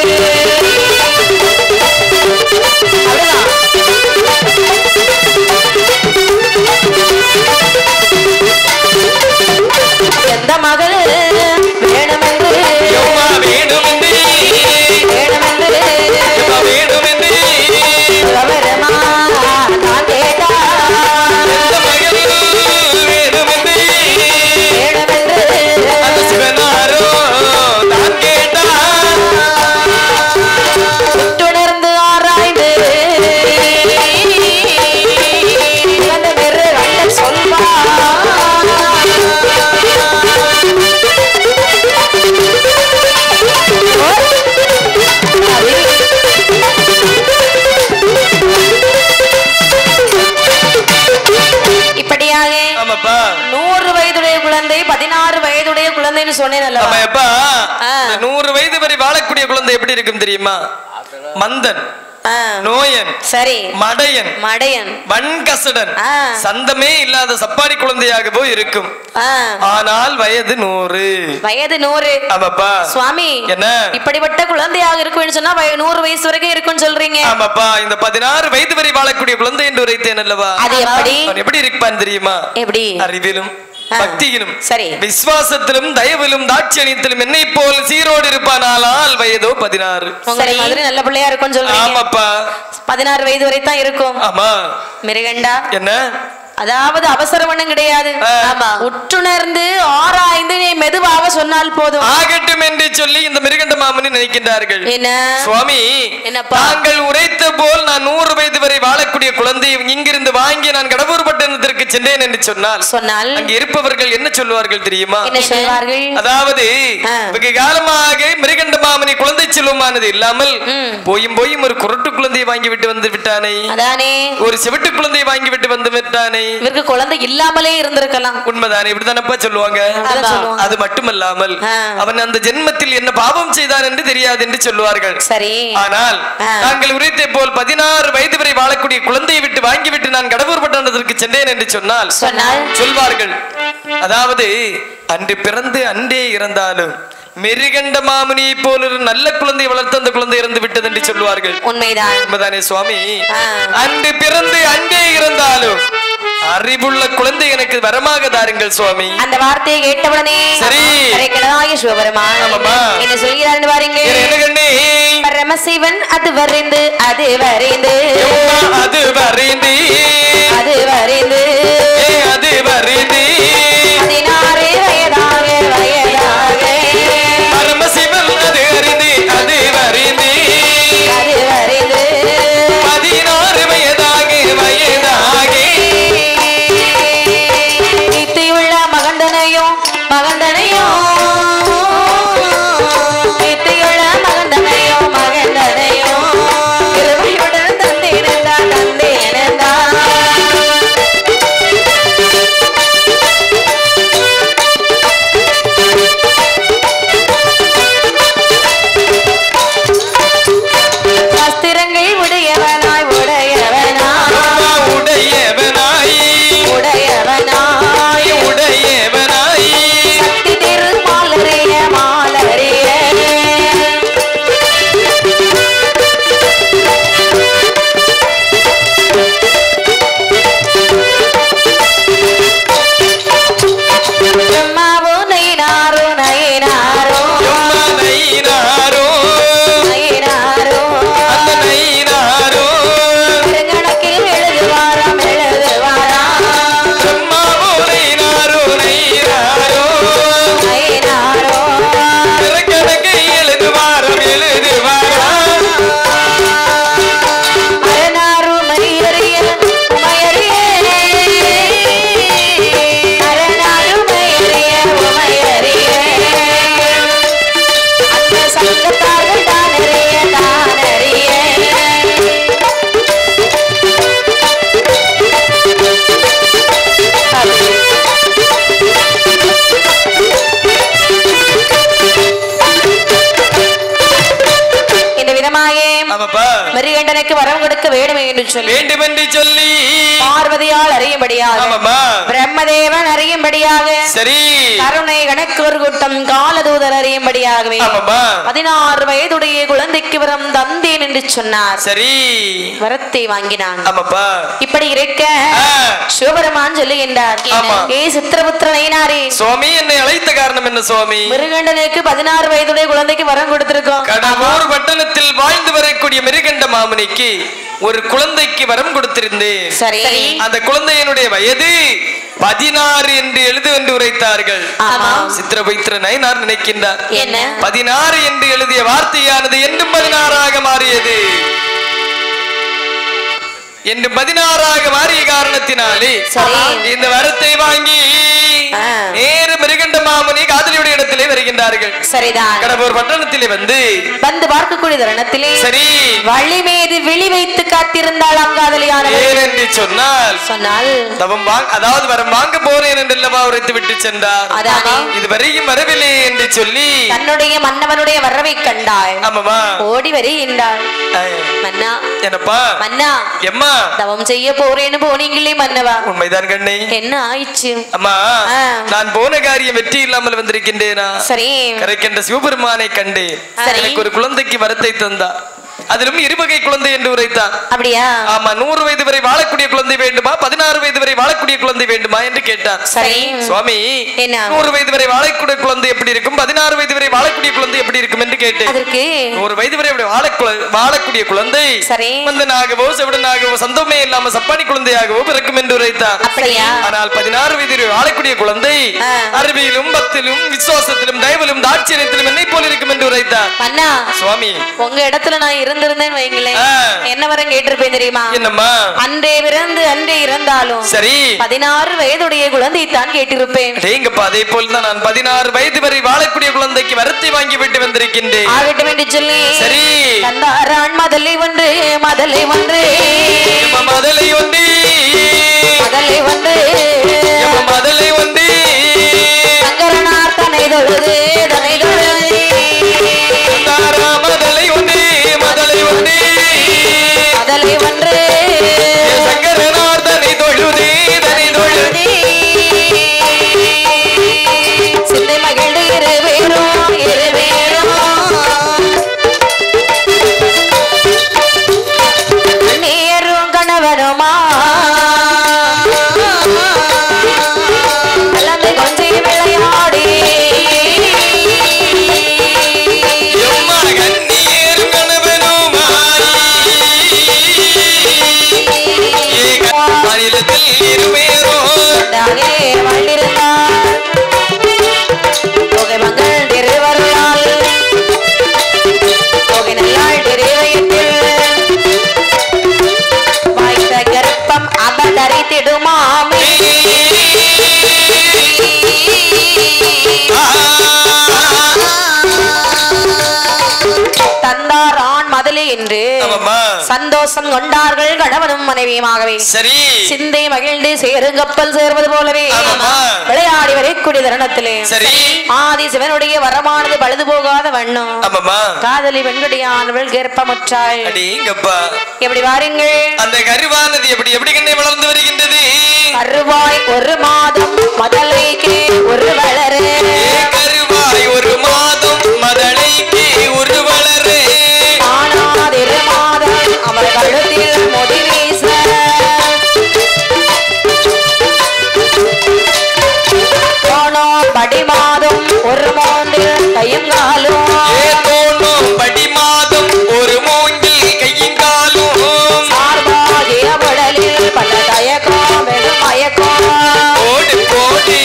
அவ்வளவுதான் எந்த மகள் வேணுமென்று எம்மா, வேணுமென்று. வேணுமென்று எம்மா, வேணுமென்று. கவரமா நான் கேட்டா எந்த மகள் வேணுமென்று. வேணுமென்று அந்த சிவனாரோ தான் கேட்டார். உற்றுணர்ந்து ஆராய்ந்து இவந்த பெரு கண்டன் சொல்வா இப்படியாக ஆமாப்பா நூறு வயதுடைய குழந்தை பதினாறு வயதுடைய குழந்தைன்னு சொன்னேன் அல்லவா ஆமா எப்பா ஆ. இந்த நூறு வயது வரை வாழக்கூடிய குழந்தை எப்படி இருக்கும் தெரியுமா மந்தன் ஆ, நோயன் சரி மடையன் மடையன் வன்கசடன் ஆ. சந்தமே இல்லாத சப்பாரி குழந்தையாகவோ இருக்கும் ஆ, ஆனால் வயது நூறு வயது நூறு ஆமாப்பா சுவாமி என்ன இப்படிப்பட்ட குழந்தையாக இருக்குன்னு சொன்னா வய- நூறு வயசு வரைக்கும் இருக்குன்னு சொல்றீங்க ஆமாப்பா இந்த பதினாறு வயது வரை வாழக்கூடிய குழந்தை என்று உரைத்தேன் அல்லவா அது எப்படி அவன் எப்படி இருப்பான் தெரியுமா எப்படி அறிவிலும் ஆ. பக்தியிலும் சரி. விசுவாசத்திலும் தயவிலும் தாட்சியணியத்திலும் என்னை போல் சீரோடு இருப்பானால் வயதோ பதினாறு உங்களை மாதிரி நல்ல பிள்ளையா இருக்கும்னு சொல்றீங்க ஆமாப்பா பதினாறு வயது வரை தான் இருக்கும் ஆமா மிருகண்டா என்ன அதாவது அவசரம் ஒண்ணும் கிடையாது ஆ. ஆமா உற்றுணர்ந்து ஆராய்ந்து நீ மெதுவாக சொன்னால் போதும் ஆகட்டும் என்று சொல்லி இந்த மிருகண்ட மாமனி நினைக்கின்றார்கள் என்ன சுவாமி என்னப்பா? தாங்கள் உரைத்த போல் நான் நூறு வயது வரை வாழ வாழக்கூடிய குழந்தை இங்கிருந்து வாங்கி நான் கடவுர் பட்டணத்திற்கு சென்றேன் என்று சொன்னால் சொன்னால் அங்க இருப்பவர்கள் என்ன சொல்லுவார்கள் தெரியுமா என்ன சொல்வார்கள் அதாவது ஆ. வெகு காலமாக மிருகண்ட மாமனி குழந்தை செல்வமானது இல்லாமல் ம். போயும் போயும் ஒரு குருட்டு குழந்தையை வாங்கி விட்டு வந்து விட்டானே அதானே ஒரு சிவட்டு குழந்தையை வாங்கி விட்டு வந்து விட்டானே இவருக்கு குழந்தை இல்லாமலே இருந்திருக்கலாம் உண்மைதானே இப்படிதானப்பா சொல்லுவாங்க அதான் சொல்லுவாங்க. அது மட்டுமல்லாமல் ஆ. அவன் அந்த ஜென்மத்தில் என்ன பாவம் செய்தான் என்று தெரியாது என்று சொல்லுவார்கள் சரி ஆனால் ஆ. நாங்கள் உரைத்தை போல் பதினாறு வயது வரை வாழக்கூடிய குழந்தையை விட்டு வாங்கிவிட்டு நான் கடவுர் பட்டணத்திற்கு சென்றேன் என்று சொன்னால் சொன்னால் சொல்வார்கள் அதாவது அன்று பிறந்து அன்றே இறந்தாலும் மெருகண்ட மாமுனியை போல ஒரு நல்ல குழந்தை வளர்த்து அந்த குழந்தை இறந்து விட்டது என்று சொல்வார்கள் உண்மைதான் உண்மைதானே சுவாமி ஆ. அன்று பிறந்து அன்றே இறந்தாலும் அறிவுள்ள குழந்தை எனக்கு வரமாக தாருங்கள் சுவாமி அந்த வார்த்தையை கேட்டவுடனே சரி. கிடைக்கலாய சிவபெருமான் ஆமாம்மா. என்ன சொல்கிறார் பாருங்க வேற என்ன கண்ணே பரமசிவன் அது வரைந்து அது வரைந்து எம்மா, அது வரைந்து அது வரைந்து ஏ, அது வரைந்து பதினாறு வயதாக வயதாக பரமசிவன் அது அறிந்து அது வரைந்து அது வரைந்து பதினாறு வயதாக வயதாக நீத்தியுள்ள மகந்தனையும் மகந்தனையும் நீத்தியுள்ள மகந்தனையும் மகந்தனையும் இருவையுடன் தந்தேனந்தா தந்தேனந்தா வஸ்திரங்கள் உடையவனாய் உடையவனாய் அம்மா உடையவனாய் உடையவனாய் உடையவனாய் சக்தி திரு மாலரிய மாலரிய அம்மாவோ நயினாரோ நயினாரோ எம்மா நயினாரோ நயினாரோ அந்த நயினாரோ பெருங்கணக்கில் எழுதுவாராம் எழுதுவாராம் எம்மா நயினாரோ நயினாரோ நயினாரோ பிறக்கணக்கை எழுதுவாரம் எழுதுவாரம் அரணாரு மரியறிய உமையறிய அரணாரு மரியறிய உமையறிய அந்த சங்கத்தார்கள் தானறிய தானறிய இந்த விதமாக ஆமாப்பா மரியண்டனுக்கு வரம் கொடுக்க வேண்டும் என்று சொல்லி வேண்டும் என்று சொல்லி பார்வதியால் அறியும்படியாக ஆமாம்மா பிரம்மதேவன் அறியும்படியாக சரி கருணை கணக்கு ஒரு கூட்டம் காலதூதர் அறியும்படியாகவே ஆமாம்மா பதினாறு வயதுடைய குழந்தைக்கு வரம் தந்தேன் என்று சொன்னார் சரி வரத்தை வாங்கினான் ஆமாப்பா இப்படி இருக்க ஆ. சிவபெருமான் சொல்லுகின்றார் ஆமா. ஏ சித்திரபுத்திர நயினாரே சுவாமி என்னை அழைத்த காரணம் என்ன சுவாமி மிருகண்டனுக்கு பதினாறு வயதுடைய குழந்தைக்கு வரம் கொடுத்திருக்கோம் கடலூர் பட்டணத்தில் வாழ்ந்து வரக்கூடிய மிருகண்ட மாமுனிக்கு ஒரு குழந்தைக்கு வரம் கொடுத்திருந்தேன் சரி அந்த குழந்தையினுடைய வயது பதினாறு என்று எழுது என்று உரைத்தார்கள் ஆமா. சித்திரபைத்திர நயனார் நினைக்கின்றார் என்ன பதினாறு என்று எழுதிய வார்த்தையானது என்றும் பதினாறாக மாறியது என்று பதினாறாக மாறிய காரணத்தினாலே சரி. இந்த வரத்தை வாங்கி ஆ. நேரு மிருகண்ட மாமுனி காதலியுடைய இடத்திலே வருகின்றார்கள் சரிதான் கடம்பூர் பட்டணத்திலே வந்து வந்து பார்க்கக்கூடிய தருணத்திலே சரி வள்ளி மீது விழி வைத்து காத்திருந்தாளாம் காதலியானவள் ஏனென்று சொன்னால் சொன்னால் தவம் வாங்க அதாவது வரம் வாங்க போறேன் என்று அல்லவா உரைத்து விட்டு சென்றார் அதானே இதுவரையும் வரவில்லை என்று சொல்லி தன்னுடைய மன்னவனுடைய வரவை கண்டாள் ஆமாமா ஓடி வருகின்றாள் அஹ், மன்னா என்னப்பா மன்னா எம்மா தவம் செய்ய போறேன்னு போனீங்களே மன்னவா உண்மைதான் கண்ணே என்ன ஆயிடுச்சு அம்மா ஆ. நான் போன காரியம் வெற்றி இல்லாமல் வந்திருக்கின்றேனா சரி கரைக்கின்ற சிவபெருமானை கண்டேன் சரி. எனக்கு ஒரு குழந்தைக்கு வரத்தை தந்தார் அதிலும் இருவகை குழந்தை என்று உரைத்தார் அப்படியா ஆமா நூறு வயது வரை வாழக்கூடிய குழந்தை வேண்டுமா பதினாறு வயது வரை வாழக்கூடிய குழந்தை வேண்டுமா என்று கேட்டார் சரி சுவாமி என்ன? நூறு வயது வரை வாழக்கூடிய குழந்தை எப்படி இருக்கும் பதினாறு வயது வரை வாழக்கூடிய குழந்தை எப்படி இருக்கும் என்று கேட்டேன் அதற்கு நூறு வயது வரை அப்படி வாழக்குழ- வாழக்கூடிய குழந்தை சரி. மந்தனாகவோ செவிடனாகவோ சந்தமே இல்லாம சப்பானி குழந்தையாகவோ பிறக்கும் என்று உரைத்தார் அப்படியா ஆனால் பதினாறு வயது வரை வாழக்கூடிய குழந்தை ஆ. அறிவியலும் பக்திலும் விசுவாசத்திலும் தயவிலும் தாட்சியத்திலும் என்னை போல் இருக்கும் என்று உரைத்தார் மன்னா சுவாமி உங்க இடத்துல நான் இருந்திருந்தேன்னு வைங்களேன் ஆ. என்ன வரம் கேட்டிருப்பேன் தெரியுமா என்னம்மா அன்றே பிறந்து அன்றே இறந்தாலும் சரி பதினாறு வயதுடைய குழந்தை தான் கேட்டிருப்பேன் அடேங்கப்பா அதே போல் தான் நான் பதினாறு வயது வரை வாழக்கூடிய குழந்தைக்கு வரத்தை வாங்கி விட்டு வந்திருக்கின்றேன் ஆகட்டும் என்று சொல்லி சரி தந்தாரான் மதலை ஒன்று மதலை ஒன்று எம்ம மதலை ஒண்டி மதலை ஒன்று எம்ம மதலை ஒண்டி சங்கரனார் தனை தொழுது தனை தொழுது தாரா மதலை ஒண்டி மதலை ஒண்டி மதலை ஒன்று சங்கரனார் தனி தொழுதே தனி தொழுதே சிந்தை மகிழ்ந்து இருவேரும் இருவேரும் நேரும் கணவனுமா கலந்து கொஞ்சி விளையாடி எம்மா கண்ணீர் கணவனுமாய் ஏக மாநிலத்தில் இருவேரும் கொண்டானே வள்ளிருந்தார் புகை மங்கள் திருவருளால் புகை நல்லாள் திருவயத்தில் வாய்த்த கர்ப்பம் அபதரித்திடுமாமே தந்தார் ஆண் மதலி என்று ஆமாம்மா. சந்தோஷம் கொண்டார்கள் கணவனும் மனைவியுமாகவே சரி சிந்தை மகிழ்ந்து சேரும் கப்பல் சேர்வது போலவே ஆமாம்மா. விளையாடி வரக்கூடிய தருணத்திலே சரி ஆதி சிவனுடைய வரமானது பழுது போகாத வண்ணம் ஆமாம்மா காதலி வெண்கடியானவள் கர்ப்பமுற்றாள் அடேங்கப்பா எப்படி வாருங்கள் அந்த கருவானது எப்படி எப்படி கண்ணே வளர்ந்து வருகின்றது அருவாய் ஒரு மாதம் மதலைக்கு ஒரு வளரு ஏ கருவாய் ஒரு மாதம் மதளைக்கு ஒரு வளரே ஆனாதிரு மாதம் அவர் கழுத்தில் முடி வீச போனோ படி மாதம் ஒரு மோந்தில் கையங்காலும் ஏ தோணும் படி மாதம் ஒரு மூங்கில் கையிங்காலும் சார்பாகிய உடலில் பல தயக்கம் வெகு மயக்கம் ஓடு போடி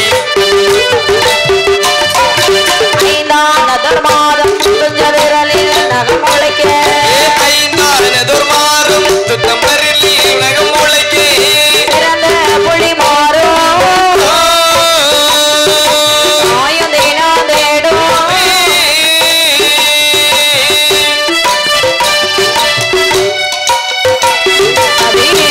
ஐந்தாம் நதர் மாதம் துஞ்ச விரலில் நகம் முளைக்க ஏ ஐந்தானதொரு மாறும் துத்தம் பரிலி உலகம் உழைக்கே பிறந்த புலி மாறும் ஆயம் தினம் தேடும் அதி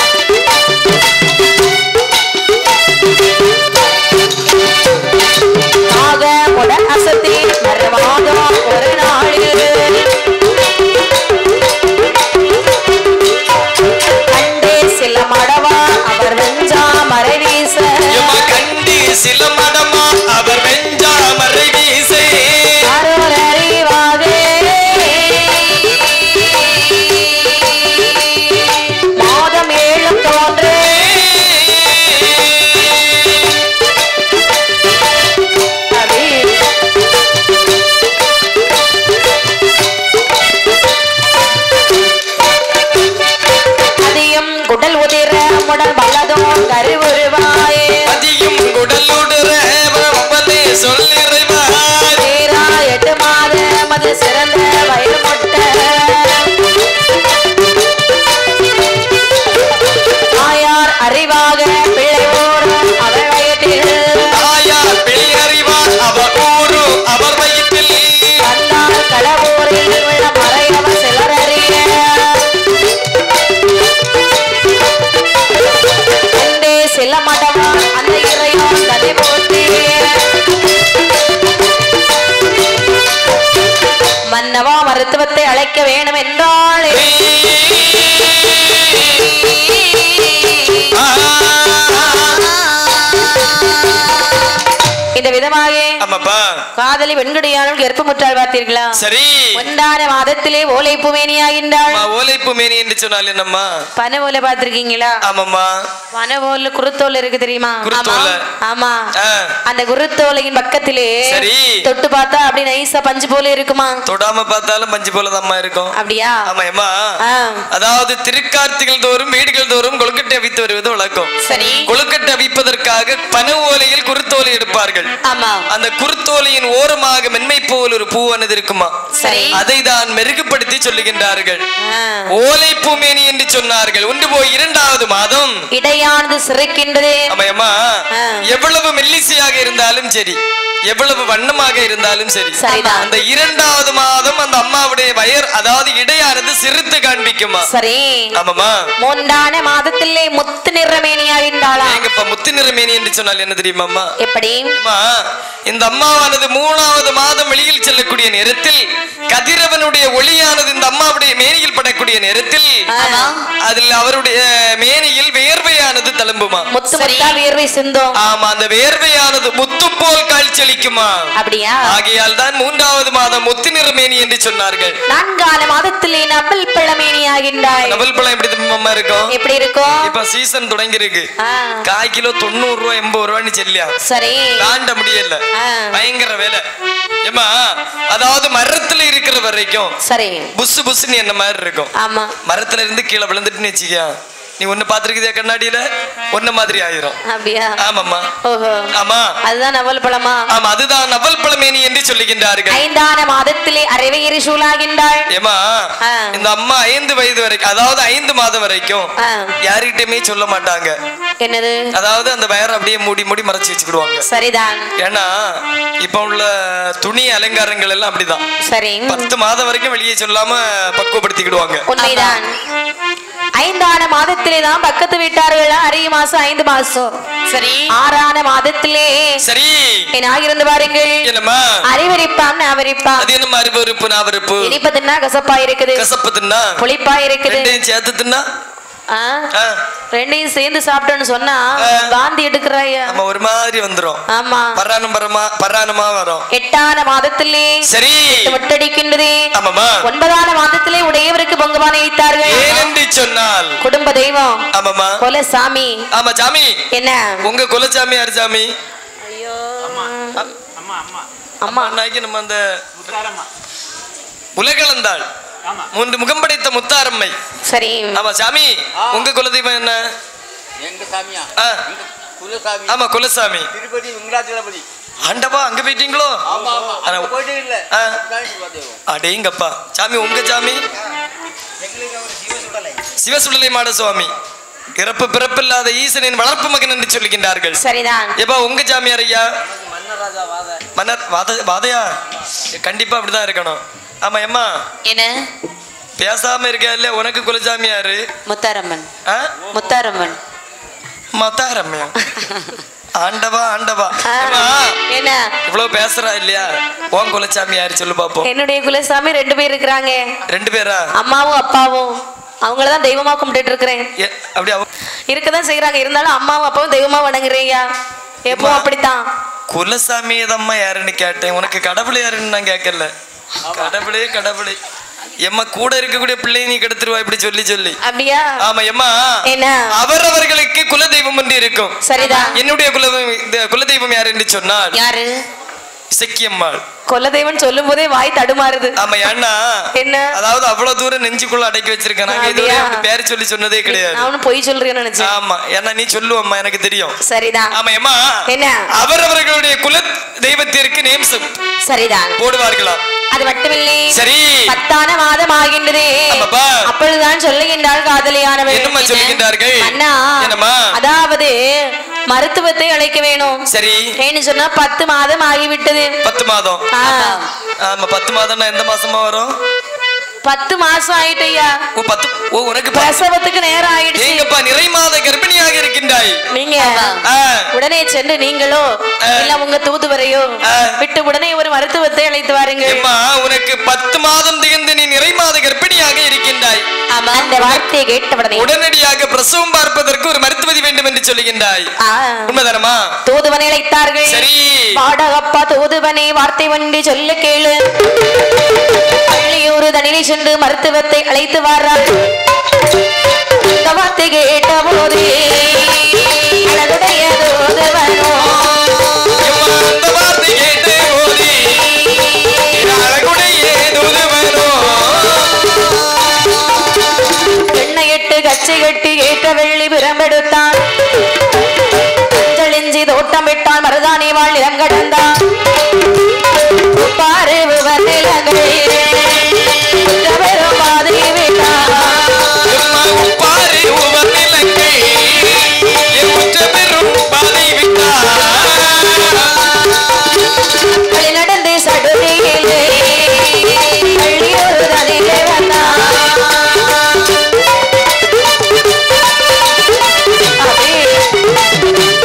ஆக உடன் அசத்தி மறுமாதம் ஒரு நாளில் கண்டே சில மடவா அவர் வெஞ்சா மறை வீச எம்மா கண்டி சில மடமா அவர் வெஞ்சா மறை வீசே அருள் அறிவாகே மாதம் ஏழும் தோன்று அதி அதியும் குடல் உதிர முடல் வல்லதும் கருவுருவாயே அதியும் குடலுடுற வம்பதே சொல்லிறைவார் தீரா எட்டு மாதம் அது சிறந்த வயிறு முட்டை தாயார் அறிவாக பிள்ளை ஓடும் அவள் வயிற்றில் தாயார் பிள்ளை அறிவார் அவர் ஊரும் அவர் வயிற்றில் வந்தால் களவூரில் உள்ள மறையவ சிலர் அறிய அண்டே சில மடமா அந்த இறையோன் கதை போற்றி மன்னவா மருத்துவத்தை அழைக்க வேணும் என்றாளே இந்த விதமாக ஆமாப்பா காதலி வெண்கடியானும் கர்ப்பமுற்றாள் பார்த்தீர்களா சரி ஒன்றான மாதத்திலே ஓலை புமேனியாகின்றாள் அம்மா ஓலைப்பு மேனி என்று சொன்னால் என்னம்மா பனை ஓலை பார்த்திருக்கீங்களா ஆமாம்மா பனை ஓலை குருத்தோல் இருக்கு தெரியுமா குருத்தோலை. ஆமா ஆ, அந்த குருத்தோலையின் பக்கத்திலே சரி. தொட்டு பார்த்தா அப்படி நைஸா பஞ்சு போல இருக்குமா தொடாம பார்த்தாலும் பஞ்சு போல இருக்கும் அப்படியா ஆமா அம்மா ஆ, அதாவது திருக்கார்த்திகள் தோறும் வீடுகள் தோறும் கொழுக்கட்டை அவித்து வருவது வழக்கம் சரி கொழுக்கட்டை அவிப்பதற்காக பனை ஓலையில் குருத்தோலை எடுப்பார்கள் ஆமா அந்த குருத்தோலையின் ஓரமாக மென்மை போல் ஒரு பூவானது இருக்குமா சரி அதை தான் மெருகுபடுத்தி சொல்லுகின்றார்கள் ஆ. ஓலை பூமேனி என்று சொன்னார்கள் ஒன்று போய் இரண்டாவது மாதம் இடையானது சிறைக்கின்றது அம்மையம்மா ஆ. எவ்வளவு மெல்லிசையாக இருந்தாலும் சரி எவ்வளவு வண்ணமாக இருந்தாலும் சரி சரிதான். அந்த இரண்டாவது மாதம் அந்த அம்மாவுடைய வயர் அதாவது இடையானது சிறுத்து காண்பிக்குமா சரி ஆமாமா மூன்றான மாதத்திலே முத்து நிறமேனியாகின்றாளா எங்கப்பா முத்து நிறமேனி என்று சொன்னால் என்ன தெரியுமா அம்மா எப்படி அம்மா, இந்த அம்மாவானது மூணாவது மாதம் வெளியில் செல்லக்கூடிய நேரத்தில் கதிரவனுடைய ஒளியானது இந்த அம்மாவுடைய மேனியில் படக்கூடிய நேரத்தில் ஆமா. அதில் அவருடைய மேனியில் வேர்வையானது தழும்புமா முத்து முத்தா வியர்வை சிந்தும் ஆமா அந்த வேர்வையானது முத்து போல் காட்சியளிக்குமா அப்படியா ஆகையால் தான் மூன்றாவது மாதம் முத்து நிறமேனி என்று சொன்னார்கள் நான்கான மாதத்திலே நபல் பழமேனியாகின்றாய் டபுள் பழம் எப்படி தெரியுமா இருக்கும் எப்படி இருக்கும் இப்ப சீசன் தொடங்கி இருக்கு ஆ, காய் கிலோ தொண்ணூறு ரூபாய் எண்பது ரூபான்னு சொல்லியா சரி தாண்ட முடியல ஆ. பயங்கர வேலை ஏமா அதாவது மரத்துல இருக்கிற வரைக்கும் சரி புசு புசுன்னு என்ன மாதிரி இருக்கும் ஆமா மரத்துல இருந்து கீழே விழுந்துட்டுன்னு வச்சுக்க நீ ஒண்ணு பாத்திருக்கியா கண்ணாடியில ஒன்ன மாதிரி ஆயிரும் அப்படியா ஆமாம்மா ஓஹோ ஆமா அதுதான் நவல் பழமா ஆமா அதுதான் நவல் பழமேனி என்று சொல்லுகின்றார்கள் ஐந்தான மாதத்திலே அரைவயிறு சூழாகின்றாள் ஏமா ஆ. இந்த அம்மா ஐந்து வயது வரைக்கும் அதாவது ஐந்து மாதம் வரைக்கும் ஆ, யார்கிட்டயுமே சொல்ல மாட்டாங்க என்னது அதாவது அந்த வயரை அப்படியே மூடி மூடி மறைச்சு வச்சுக்கிடுவாங்க சரிதான் ஏன்னா இப்ப உள்ள துணி அலங்காரங்கள் எல்லாம் அப்படிதான் சரி பத்து மாதம் வரைக்கும் வெளியே சொல்லாம பக்குவப்படுத்திக்கிடுவாங்க உண்மைதான் ஐந்தான மாதத்திலே தான் பக்கத்து வீட்டார்கள் அரிய மாசம் ஐந்து மாசம் சரி ஆறான மாதத்திலே சரி என்ன இருந்து பாருங்கள் என்னம்மா அறிவரிப்பான் அவரிப்பான் அது என்னம்மா அருவருப்பு நாவருப்பு இனிப்பு தின்னா கசப்பா இருக்குது கசப்பு தின்னா புளிப்பா இருக்குது ரெண்டையும் சேர்த்து தின்னா ஆ, ஆ, ரெண்டையும் சேர்ந்து சாப்பிட்டோன்னு சொன்னா ஆ. வாந்தி எடுக்கிறாயா நம்ம ஒரு மாதிரி வந்துரும் ஆமா பராணம் பரமா பராணமா வரும் எட்டான மாதத்திலே சரி முட்டடிக்கின்றது ஆமாமா ஒன்பதான மாதத்திலே உடையவருக்கு பொங்கமான வைத்தார்கள் ஏனென்று சொன்னால் குடும்ப தெய்வம் ஆமாமா கொல சாமி ஆமா சாமி என்ன உங்க குலசாமி யார் சாமி ஐயோ அம்மா அம்மா அம்மா அண்ணாக்கி நம்ம அந்த முத்தாரம்மா உலகளந்தாள் ஆமா மூன்று முகம் படைத்த முத்தாரம்மை சரி ஆமா சாமி உங்க குலதெய்வம் என்ன எங்க சாமியா ஆ, எங்க குலசாமி ஆமா குலசாமி திருப்பதி வெங்கடாச்சலபதி ஆண்டவா அங்க போயிட்டீங்களோ ஆமா ஆமா ஆனா, அங்க போயிட்டே இல்ல ஆ. அதுதான் சிவாதேவம். அடேங்கப்பா சாமி உங்க சாமி எங்களுக்கு அவர் சிவசுடலை சிவசுடலை மாட சுவாமி இறப்பு பிறப்பில்லாத ஈசனின் வளர்ப்பு மகன் என்று சொல்லுகின்றார்கள் சரிதான் எப்பா உங்க சாமியார் ஐயா மன்னராஜா வாத மன்னர் வாத வாதையா கண்டிப்பா அப்படிதான் இருக்கணும் ஆமா எம்மா என்ன பேசாம இருக்க இல்ல உனக்கு குலசாமி யாரு முத்தாரம்மன் ஆ? முத்தாரம்மன் மத்தாரம்யா ஆண்டவா ஆண்டவா ஏம்மா, என்ன இவ்வளவு பேசுறா இல்லையா உன் குலசாமி யாரு சொல்லு பாப்போம் என்னுடைய குலசாமி ரெண்டு பேர் இருக்கிறாங்க ரெண்டு பேரா அம்மாவும் அப்பாவும் அவங்கள தான் தெய்வமா கும்பிட்டுட்டு இருக்கிறேன் ஏ, அப்படி அவ இருக்கதான் செய்யறாங்க இருந்தாலும் அம்மாவும் அப்பாவும் தெய்வமா வணங்குறேயா எப்போ அம்மா. அப்படித்தான் குலசாமி எதம்மா யாருன்னு கேட்டேன் உனக்கு கடவுள் யாருன்னு நான் கேட்கல கடவுளே கடவுளே எம்மா கூட இருக்கக்கூடிய பிள்ளையை நீ கெடுத்துருவா இப்படி சொல்லி சொல்லி அப்படியா ஆமா எம்மா என்ன அவரவர்களுக்கு குலதெய்வம் என்று இருக்கும் சரிதான் என்னுடைய குலதெய்வம் இந்த குலதெய்வம் யார் என்று சொன்னால் யாரு இசக்கியம்மாள் கொலதெய்வம் சொல்லும் போதே வாய் தடுமாறுது ஆமா ஏன்னா என்ன அதாவது அவ்வளவு தூரம் நெஞ்சுக்குள்ள அடக்கி வச்சிருக்கேன் நாங்க இதுவரை அப்படியா? அப்படி பேர் சொல்லி சொன்னதே கிடையாது அவனு பொய் சொல்றேன்னு நினைச்சேன் ஆமா ஏன்னா நீ சொல்லுவம்மா எனக்கு தெரியும் சரிதான் ஆமா ஏமா என்ன? அவரவர்களுடைய குல தெய்வத்திற்கு நேம்சம் சரிதான் போடுவார்களா அது மட்டுமில்லை சரி பத்தான மாதம் ஆகின்றது ஆமாப்பா. அப்பொழுதுதான் சொல்லுகின்றாள் காதலியானவள் என்னம்மா சொல்லுகின்றார்கள்? அண்ணா என்னம்மா? அதாவது மருத்துவத்தை அழைக்க வேணும் சரி ஏன்னு சொன்னா பத்து மாதம் ஆகிவிட்டது பத்து மாதம் ஆ, ஆமா பத்து மாதம்னா எந்த மாசமா வரும் பத்து மாசம் ஆயிட்டையா ஓ பத்து ஓ உனக்கு பத்து- பிரசவத்துக்கு நேரம் ஆயிடுச்சு ஏங்கப்பா நிறை மாத கர்ப்பிணியாக இருக்கின்றாய் நீங்க ஆ, உடனே சென்று நீங்களோ ஆ. இல்ல உங்க தூதுவரையோ ஆ. விட்டு உடனே ஒரு மருத்துவத்தை அழைத்து வாருங்கள் எம்மா உனக்கு பத்து மாதம் திகழ்ந்து நீ நிறை மாத கர்ப்பிணியாக இருக்கின்றாய் அந்த வார்த்தையை கேட்ட உடனே உடனடியாக பிரசவம் பார்ப்பதற்கு ஒரு மருத்துவதி வேண்டும் என்று சொல்லுகின்றாய் ஆ, உண்மைதானமா தூதுவனை அழைத்தார்கள் சரி பாடகப்பா தூதுவனை வார்த்தை ஒன்று சொல்ல கேளு பள்ளியூர் தனிலை சென்று மருத்துவத்தை அழைத்து வாராள் இந்த வார்த்தை கேட்ட போது அழகுடைய தூதுவனோ எம்மா, அந்த வார்த்தை கேட்டு ஓடி அழகுடைய தூதுவனோ பெண்ணை எட்டு கச்சை கட்டி ஏற்ற வெள்ளி பிரம்பெடுத்தான் தெளிஞ்சி தோட்டம் விட்டான் மருதானி வாழ் இளங்கடந்தான் பாரு உவநிலங்கள் உற்றவரும் பாதை விட்டார் எம்மா உப்பாரி உவநிலங்கை என் உற்ற பெரும் பாதை விட்டார் வழி நடந்து சடுதியிலே பள்ளியோரு தனிலே வந்தார் அப்படியே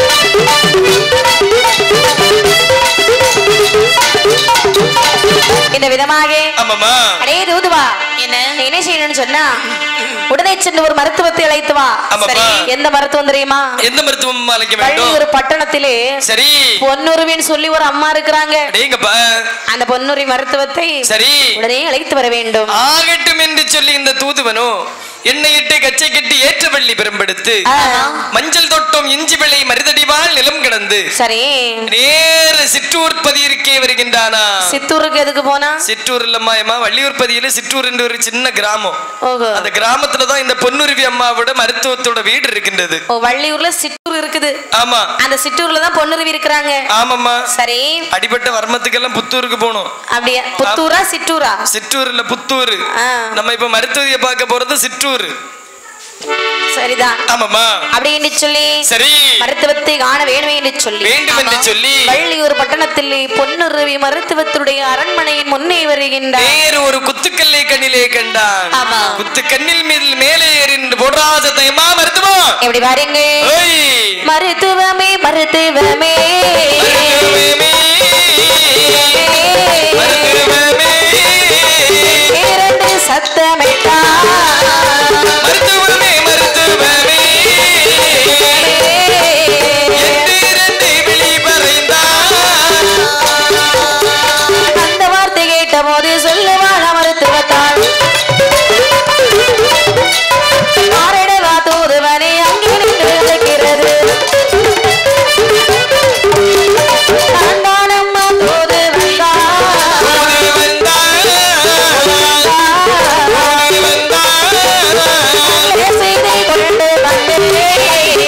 இந்த விதமாக ஆமாம்மா அடே தூதுவா என்ன நீ என்ன செய்யணும்னு சொன்னா உடனே சென்று ஒரு மருத்துவத்தை அழைத்து வா ஆமாப்பா. சரி எந்த மருத்துவம் தெரியுமா எந்த மருத்துவம் அழைக்க பள்ளி வேண்டும் ஒரு பட்டணத்திலே சரி பொன்னுருவின்னு சொல்லி ஒரு அம்மா இருக்கிறாங்க அடேங்கப்பா அந்த பொன்னுரி மருத்துவத்தை சரி உடனே அழைத்து வர வேண்டும் ஆகட்டும் என்று சொல்லி இந்த தூதுவனோ எண்ணெயிட்டு கச்சை கட்டி ஏற்றவள்ளி பெரும்பெடுத்து ஆ, மஞ்சள் தொட்டம் இஞ்சி வெள்ளை மருதடிவால் நிலம் கிடந்து சரி நேர சிற்றூர் பதியிருக்கே வருகின்றானா சித்தூருக்கு எதுக்கு போனா சிற்றூர் இல்லம்மாயம்மா வள்ளியூர் பதியில சிற்றூர் என்று ஒரு சின்ன கிராமம் ஓஹோ அந்த கிராமத்துல தான் இந்த பொன்னுருவி அம்மாவோட மருத்துவத்தோட வீடு இருக்கின்றது ஓ வள்ளியூர்ல சிற்றூர் இருக்குது ஆமா அந்த சிற்றூர்ல தான் பொன்னுருவி இருக்கிறாங்க ஆமாம்மா சரி அடிபட்ட வர்மத்துக்கெல்லாம் புத்தூருக்கு போகணும் அப்படியா புத்தூரா சிற்றூரா சிற்றூர் இல்ல புத்தூர் ஆ. நம்ம இப்ப மருத்துவத்தை பார்க்க போறது சிற்றூர் சரிதான் ஆமாம்மா அப்படின்னு சொல்லி சரி மருத்துவத்தை காண வேண்டுமே என்று சொல்லி வேண்டும் என்று சொல்லி வள்ளியூர் பட்டணத்தில் பொன்னுருவி மருத்துவத்துடைய அரண்மனையின் முன்னே வருகின்றார் வேறு ஒரு குத்துக்கல்லை கண்ணிலே கண்டான் ஆமா. குத்து கண்ணில் மீது மேலே ஏறின்று போடுறாசத்தையம்மா மருத்துவம் எப்படி பாருங்க ஓய் மருத்துவமே மருத்துவமே மருத்துவமே மருத்துவமே இரண்டு சத்தமிட்டா மருத்துவமே மருத்துவமே எட்டிரண்டு விழி பறைந்தான் அந்த வார்த்தை கேட்ட போது சொல்லுவாள மருத்துவத்தாள் மாரடவா தூதுவனே அங்கே நின்று இருக்கிறது நான் தானம்மா தூது வந்தா ஓடி வந்தான் ஓடி வந்தான் செய்தி கொண்டு வந்தேன்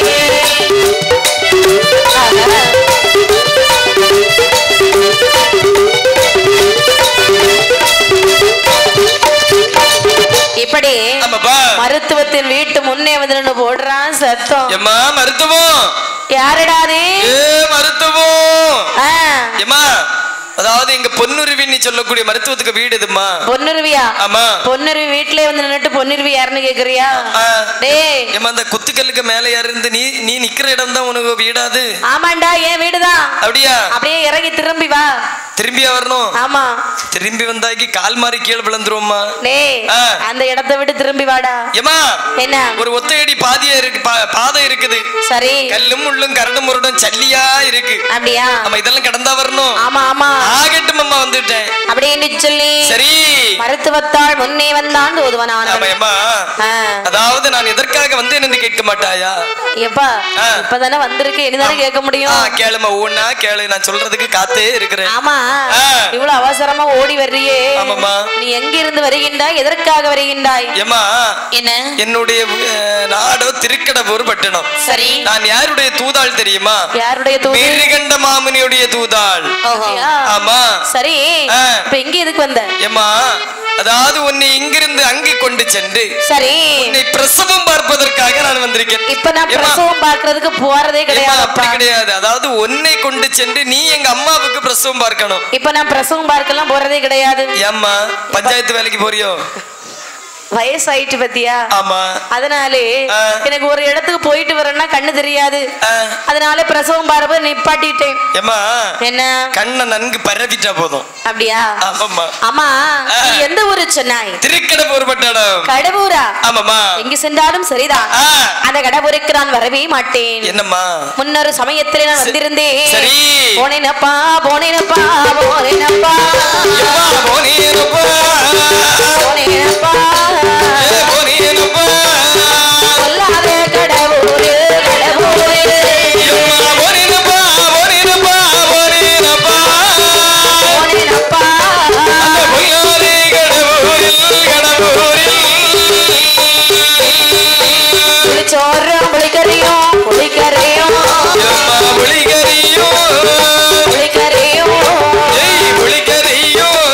இப்படி ஆமாப்பா மருத்துவத்தின் வீட்டு முன்னே வந்து நின்னு போடுறான் சத்தம் எம்மா மருத்துவம் யாருடாதே ஏ மருத்துவம் ஆ, எம்மா அதாவது இங்க பொன்னுருவி நீ சொல்லக்கூடிய மருத்துவத்துக்கு வீடு இதுமா பொன்னுருவியா ஆமா பொன்னுருவி வீட்லயே வந்து நின்னுட்டு பொன்னுருவி யாருன்னு கேக்குறியா ஆ. டேய் ஏம்மா அந்த குத்துக்கல்லுக்கு மேல இருந்து நீ நீ நிக்கிற இடம் தான் உனக்கு வீடாது ஆமாண்டா என் வீடுதான் அப்படியா அப்படியே இறங்கி திரும்பி வா திரும்பியா வரணும் ஆமா திரும்பி வந்தாக்கி கால் மாறி கீழே விழுந்துருவோம்மா டேய் ஆ. அந்த இடத்தை விட்டு திரும்பி வாடா ஏம்மா என்ன ஒரு ஒத்தையடி பாதியா இருக்கு பா- பாதை இருக்குது சரி கல்லும் முள்ளும் கரடும் முரடும் சல்லியா இருக்கு அப்படியா நம்ம இதெல்லாம் கடந்தா வரணும் ஆமா ஆமா ஆகட்டும் அம்மா வந்துட்டேன் அப்படின்னு சொல்லி சரி மருத்துவத்தாள் முன்னே வந்தான் ஆமா தூதுவனான அம்மா அதாவது நான் எதற்காக வந்தேன் என்று கேட்க மாட்டாயா எப்பா ஆ. இப்பதானே வந்திருக்கு இனிதானே கேட்க ஆ முடியும் கேளுமா ஒவ்வொன்னா கேளு நான் சொல்றதுக்கு காத்தே இருக்கிறேன் ஆமா ஆ. இவ்வளவு அவசரமா ஓடி வர்றியே ஆமாம்மா. நீ எங்கிருந்து வருகின்றாய் எதற்காக வருகின்றாய் ஏம்மா என்ன என்னுடைய அஹ், நாடோ திருக்கடபூர் பட்டணம் சரி நான் யாருடைய தூதாள் தெரியுமா யாருடைய தூது மேரிகண்ட மாமுனியுடைய தூதாள் அப்படியா? ஆமா சரி ஆ. இப்ப எங்க எதுக்கு வந்த ஏம்மா அதாவது உன்னை இங்கிருந்து அங்கே கொண்டு சென்று சரி உன்னை பிரசவம் பார்ப்பதற்காக நான் வந்திருக்கேன் இப்ப நான் ஏம்மா, பிரசவம் பார்க்கிறதுக்கு போறதே ஏம்மா, கிடையாதுப்பா அப்படி கிடையாது அதாவது உன்னை கொண்டு சென்று நீ எங்க அம்மாவுக்கு பிரசவம் பார்க்கணும் இப்ப நான் பிரசவம் பார்க்கலாம் போறதே கிடையாது ஏம்மா பஞ்சாயத்து வேலைக்கு போறியோ வயசாயிட்டு பத்தியா ஆமா அதனாலே ஆ. எனக்கு ஒரு இடத்துக்கு போயிட்டு வரேன்னா கண்ணு தெரியாது ஆ. அதனால பிரசவம் பார்ப்ப நிப்பாட்டிட்டேன் ஏம்மா என்ன கண்ணை நன்கு பரவிட்டா போதும் அப்படியா ஆமாம்மா ஆமா ஆ. நீ எந்த ஊரு சொன்னாய் திருக்கடபூர் பட்டணம் கடவுரா ஆமாம்மா எங்கு சென்றாலும் சரிதான் ஆ. அந்த கடவுருக்கு நான் வரவே மாட்டேன் என்னம்மா முன்னொரு சமயத்திலே நான் சரி. வந்திருந்தேன் சரி. போனேனப்பா போனேனப்பா போனேனப்பா எம்மா, போனேனப்பா. போனேனப்பா ஏ, போனேனப்பா. சொல்லாத கடவுரு கடவுரு எம்மா, போனேனப்பா, போனேனப்பா, போனேனப்பா. போனேனப்பா அந்த பொய்யாரி கடவுரில், கடவுரில். புளிச்சோறும் புளிக்கறியும் புளிக்கறியும் எம்மா, புலிகரியும், புளிக்கறியும் ஏய், புலிகரியும்.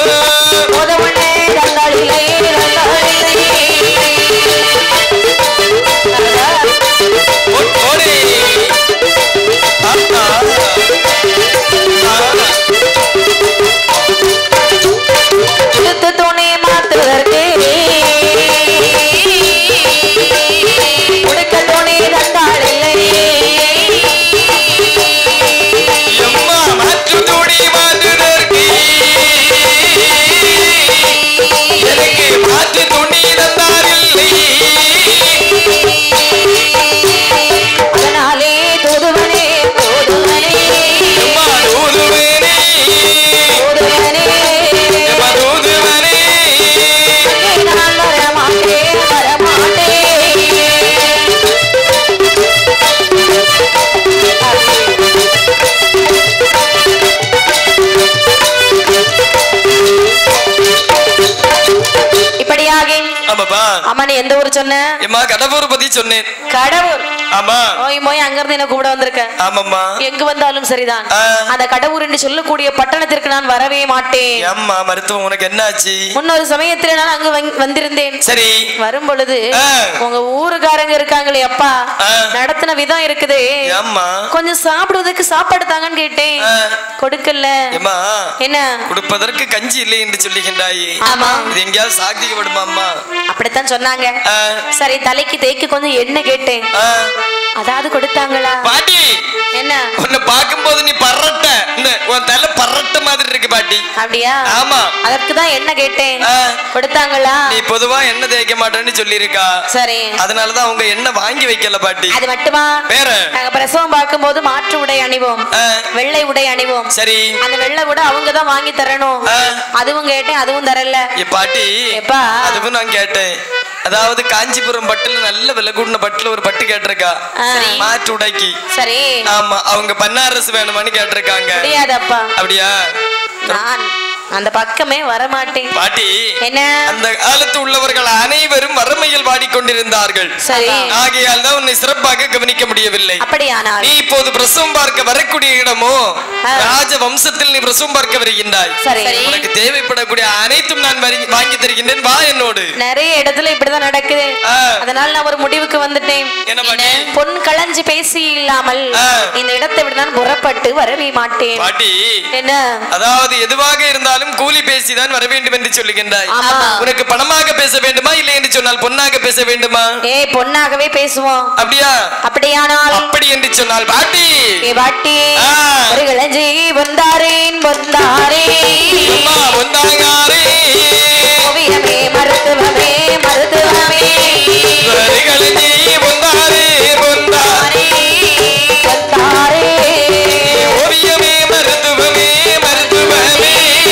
சொன்ன ஏமா கடவுர் பத்தி சொன்னேன் கடவுர் ஆமா ஓய் மோய் அங்க இருந்து என்ன கூப்பிட வந்திருக்க ஆமாம்மா எங்கு வந்தாலும் சரிதான் ஆ. அந்த கடவுர் என்று சொல்லக்கூடிய பட்டணத்திற்கு நான் வரவே மாட்டேன் ஏம்மா மருத்துவம் உனக்கு என்ன ஆச்சு முன்னொரு சமயத்துல நான் அங்கு வந்- வந்திருந்தேன் சரி வரும் பொழுது ஆ. உங்க ஊருக்காரங்க இருக்காங்களே அப்பா ஆ. நடத்தின விதம் இருக்குது ஏம்மா கொஞ்சம் சாப்பிடுவதற்கு சாப்பாடு தாங்கன்னு கேட்டேன் ஆ. கொடுக்கல ஏம்மா என்ன கொடுப்பதற்கு கஞ்சி இல்லை என்று சொல்லுகின்றாயே ஆமா இது எங்கேயாவது சாக்திக்கப்படுமா அம்மா அப்படித்தான் சொன்னாங்க ஆ, சரி தலைக்கு தேய்க்கு கொஞ்சம் எண்ணெய் கேட்டேன் ஆ. அதாவது கொடுத்தாங்களா பாட்டி என்ன உன்னை பார்க்கும்போது நீ பரட்ட இந்த உன் தலை பரட்ட மாதிரி இருக்கு பாட்டி அப்படியா ஆமா அதற்கு தான் என்ன கேட்டேன் ஆ. கொடுத்தாங்களா நீ பொதுவா எண்ணெய் தேய்க்க மாட்டேன்னு சொல்லியிருக்கா சரி அதனாலதான் அவங்க எண்ணெய் வாங்கி வைக்கல பாட்டி அது மட்டுமா வேற நாங்க பிரசவம் பார்க்கும்போது மாற்று உடை அணிவோம் ஆ, வெள்ளை உடை அணிவோம் சரி அந்த வெள்ளை உடை அவங்க தான் வாங்கி தரணும் ஆ. அதுவும் கேட்டேன் அதுவும் தரல ஏ பாட்டி எப்பா? அதுவும் நான் கேட்டேன் அதாவது காஞ்சிபுரம் பட்டுல நல்ல விலை கூடின பட்டுல ஒரு பட்டு கேட்டிருக்கா ஆ. மாற்று உடைக்கு சரி ஆமா அவங்க பன்னாரசு வேணுமான்னு கேட்டிருக்காங்க முடியாதப்பா அப்படியா நான் அந்த பக்கமே வரமாட்டேன் பாட்டி என்ன அந்த காலத்து உள்ளவர்கள் அனைவரும் வறுமையில் வாடிக்கொண்டிருந்தார்கள் சரி ஆகையால் தான் உன்னை சிறப்பாக கவனிக்க முடியவில்லை அப்படியானால் நீ இப்போது பிரசவம் பார்க்க வரக்கூடிய இடமோ ஆ. ராஜ வம்சத்தில் நீ பிரசவம் பார்க்க வருகின்றாய் சரி உனக்கு தேவைப்படக்கூடிய அனைத்தும் நான் வரி- வாங்கி தருகின்றேன் வா என்னோடு நிறைய இடத்துல இப்படிதான் நடக்குது ஆ. அதனால நான் ஒரு முடிவுக்கு வந்துட்டேன் என்ன பாட்டி பொன் களஞ்சி பேசி இல்லாமல் ஆ. இந்த இடத்தை விட்டு நான் புறப்பட்டு வரவே மாட்டேன் பாட்டி என்ன அதாவது எதுவாக இருந்தாலும் கூலி பேசிதான் வர வேண்டும் என்று சொல்லுகின்றாய் ஆமா. உனக்கு பணமாக பேச வேண்டுமா இல்லை என்று சொன்னால் பொன்னாக பேச வேண்டுமா ஏய் பொண்ணாகவே பேசுவோம் அப்படியா அப்படியானால் அப்படி என்று சொன்னால் பாட்டி ஏ வாட்டி ஆ. ஒரு இளஞ்சி வந்தாரேன் வந்தாரே அம்மா பொந்தாங்காரே ஓவியமே மருத்துவமே மருத்துவமே வரிகளை நீ பொந்தாரே பொந்தாரே வந்தாரே ஓவியமே மருத்துவமே மருத்துவமே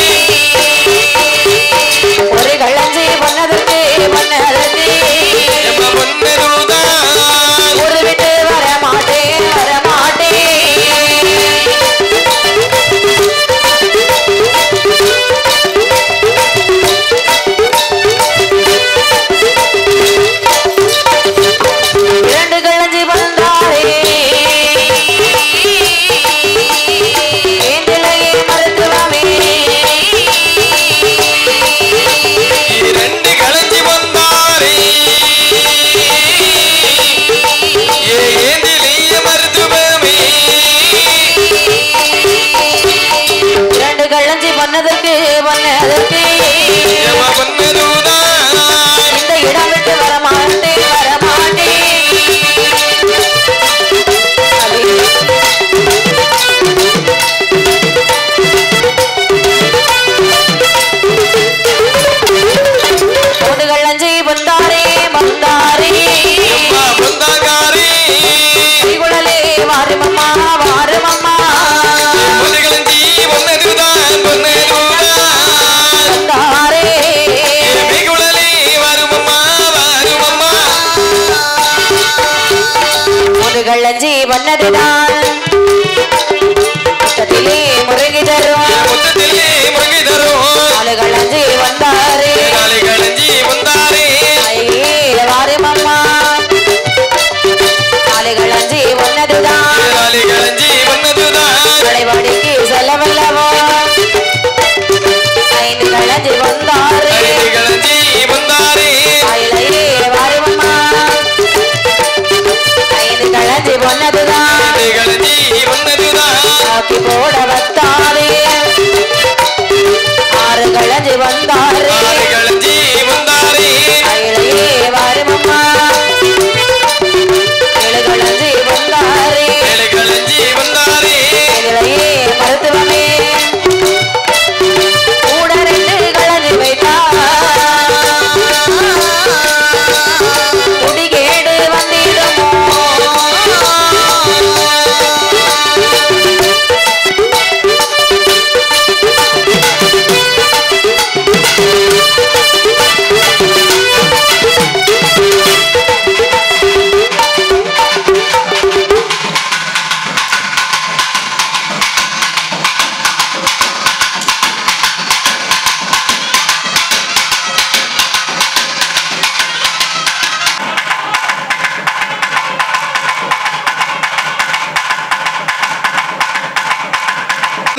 ஒரு களஞ்சி பண்ணதற்கு பண்ணதற்கு எம்ம பொன்னருதான் ஒரு விட்டு வர மாட்டேன் வர மாட்டேன் இரண்டு களஞ்சி வந்தாரே ஏந்திழையே மருத்துவமே இரண்டு களஞ்சி வந்தாரே ஏ ஏந்திலிய மருத்துவமே இரண்டு களஞ்சி பண்ணதற்கு பண்ணதற்கு எம்ம பொன்னருதான் இந்த இடம் விட்டு வர மாட்டேன் வர மாட்டேன் மூன்று களஞ்சி வந்தாரே வந்தாரே எம்மா பொந்தாங்காரே குழலே வாருமம்மா வாருமம்மா பொன்னுகளஞ்சி பொன்னருதான் பொன்னருதான் வந்தாரே மிகுழலே வருமம்மா வருமம்மா மூன்று களஞ்சி வந்ததுதான் பக்கத்திலே முருகி தரும் முத்தத்திலே முருகி தரும் நாலு களஞ்சி வந்தாரே நாளை களஞ்சி வந்தாரே ஐயே வாருமம்மா நாலு களஞ்சி வந்ததுதான் நாளை களஞ்சி வந்ததுதான் கடைவாடிக்கு செல்லவல்லவோ ஐந்து களஞ்சி வந்தாரே ஐந்து களஞ்சி வந்தாரே ஐலையே வாருமம்மா ஐந்து களஞ்சி வந்ததுதான் ஐந்து களஞ்சி வந்ததுதான் ஆக்கி போட வத்தாரே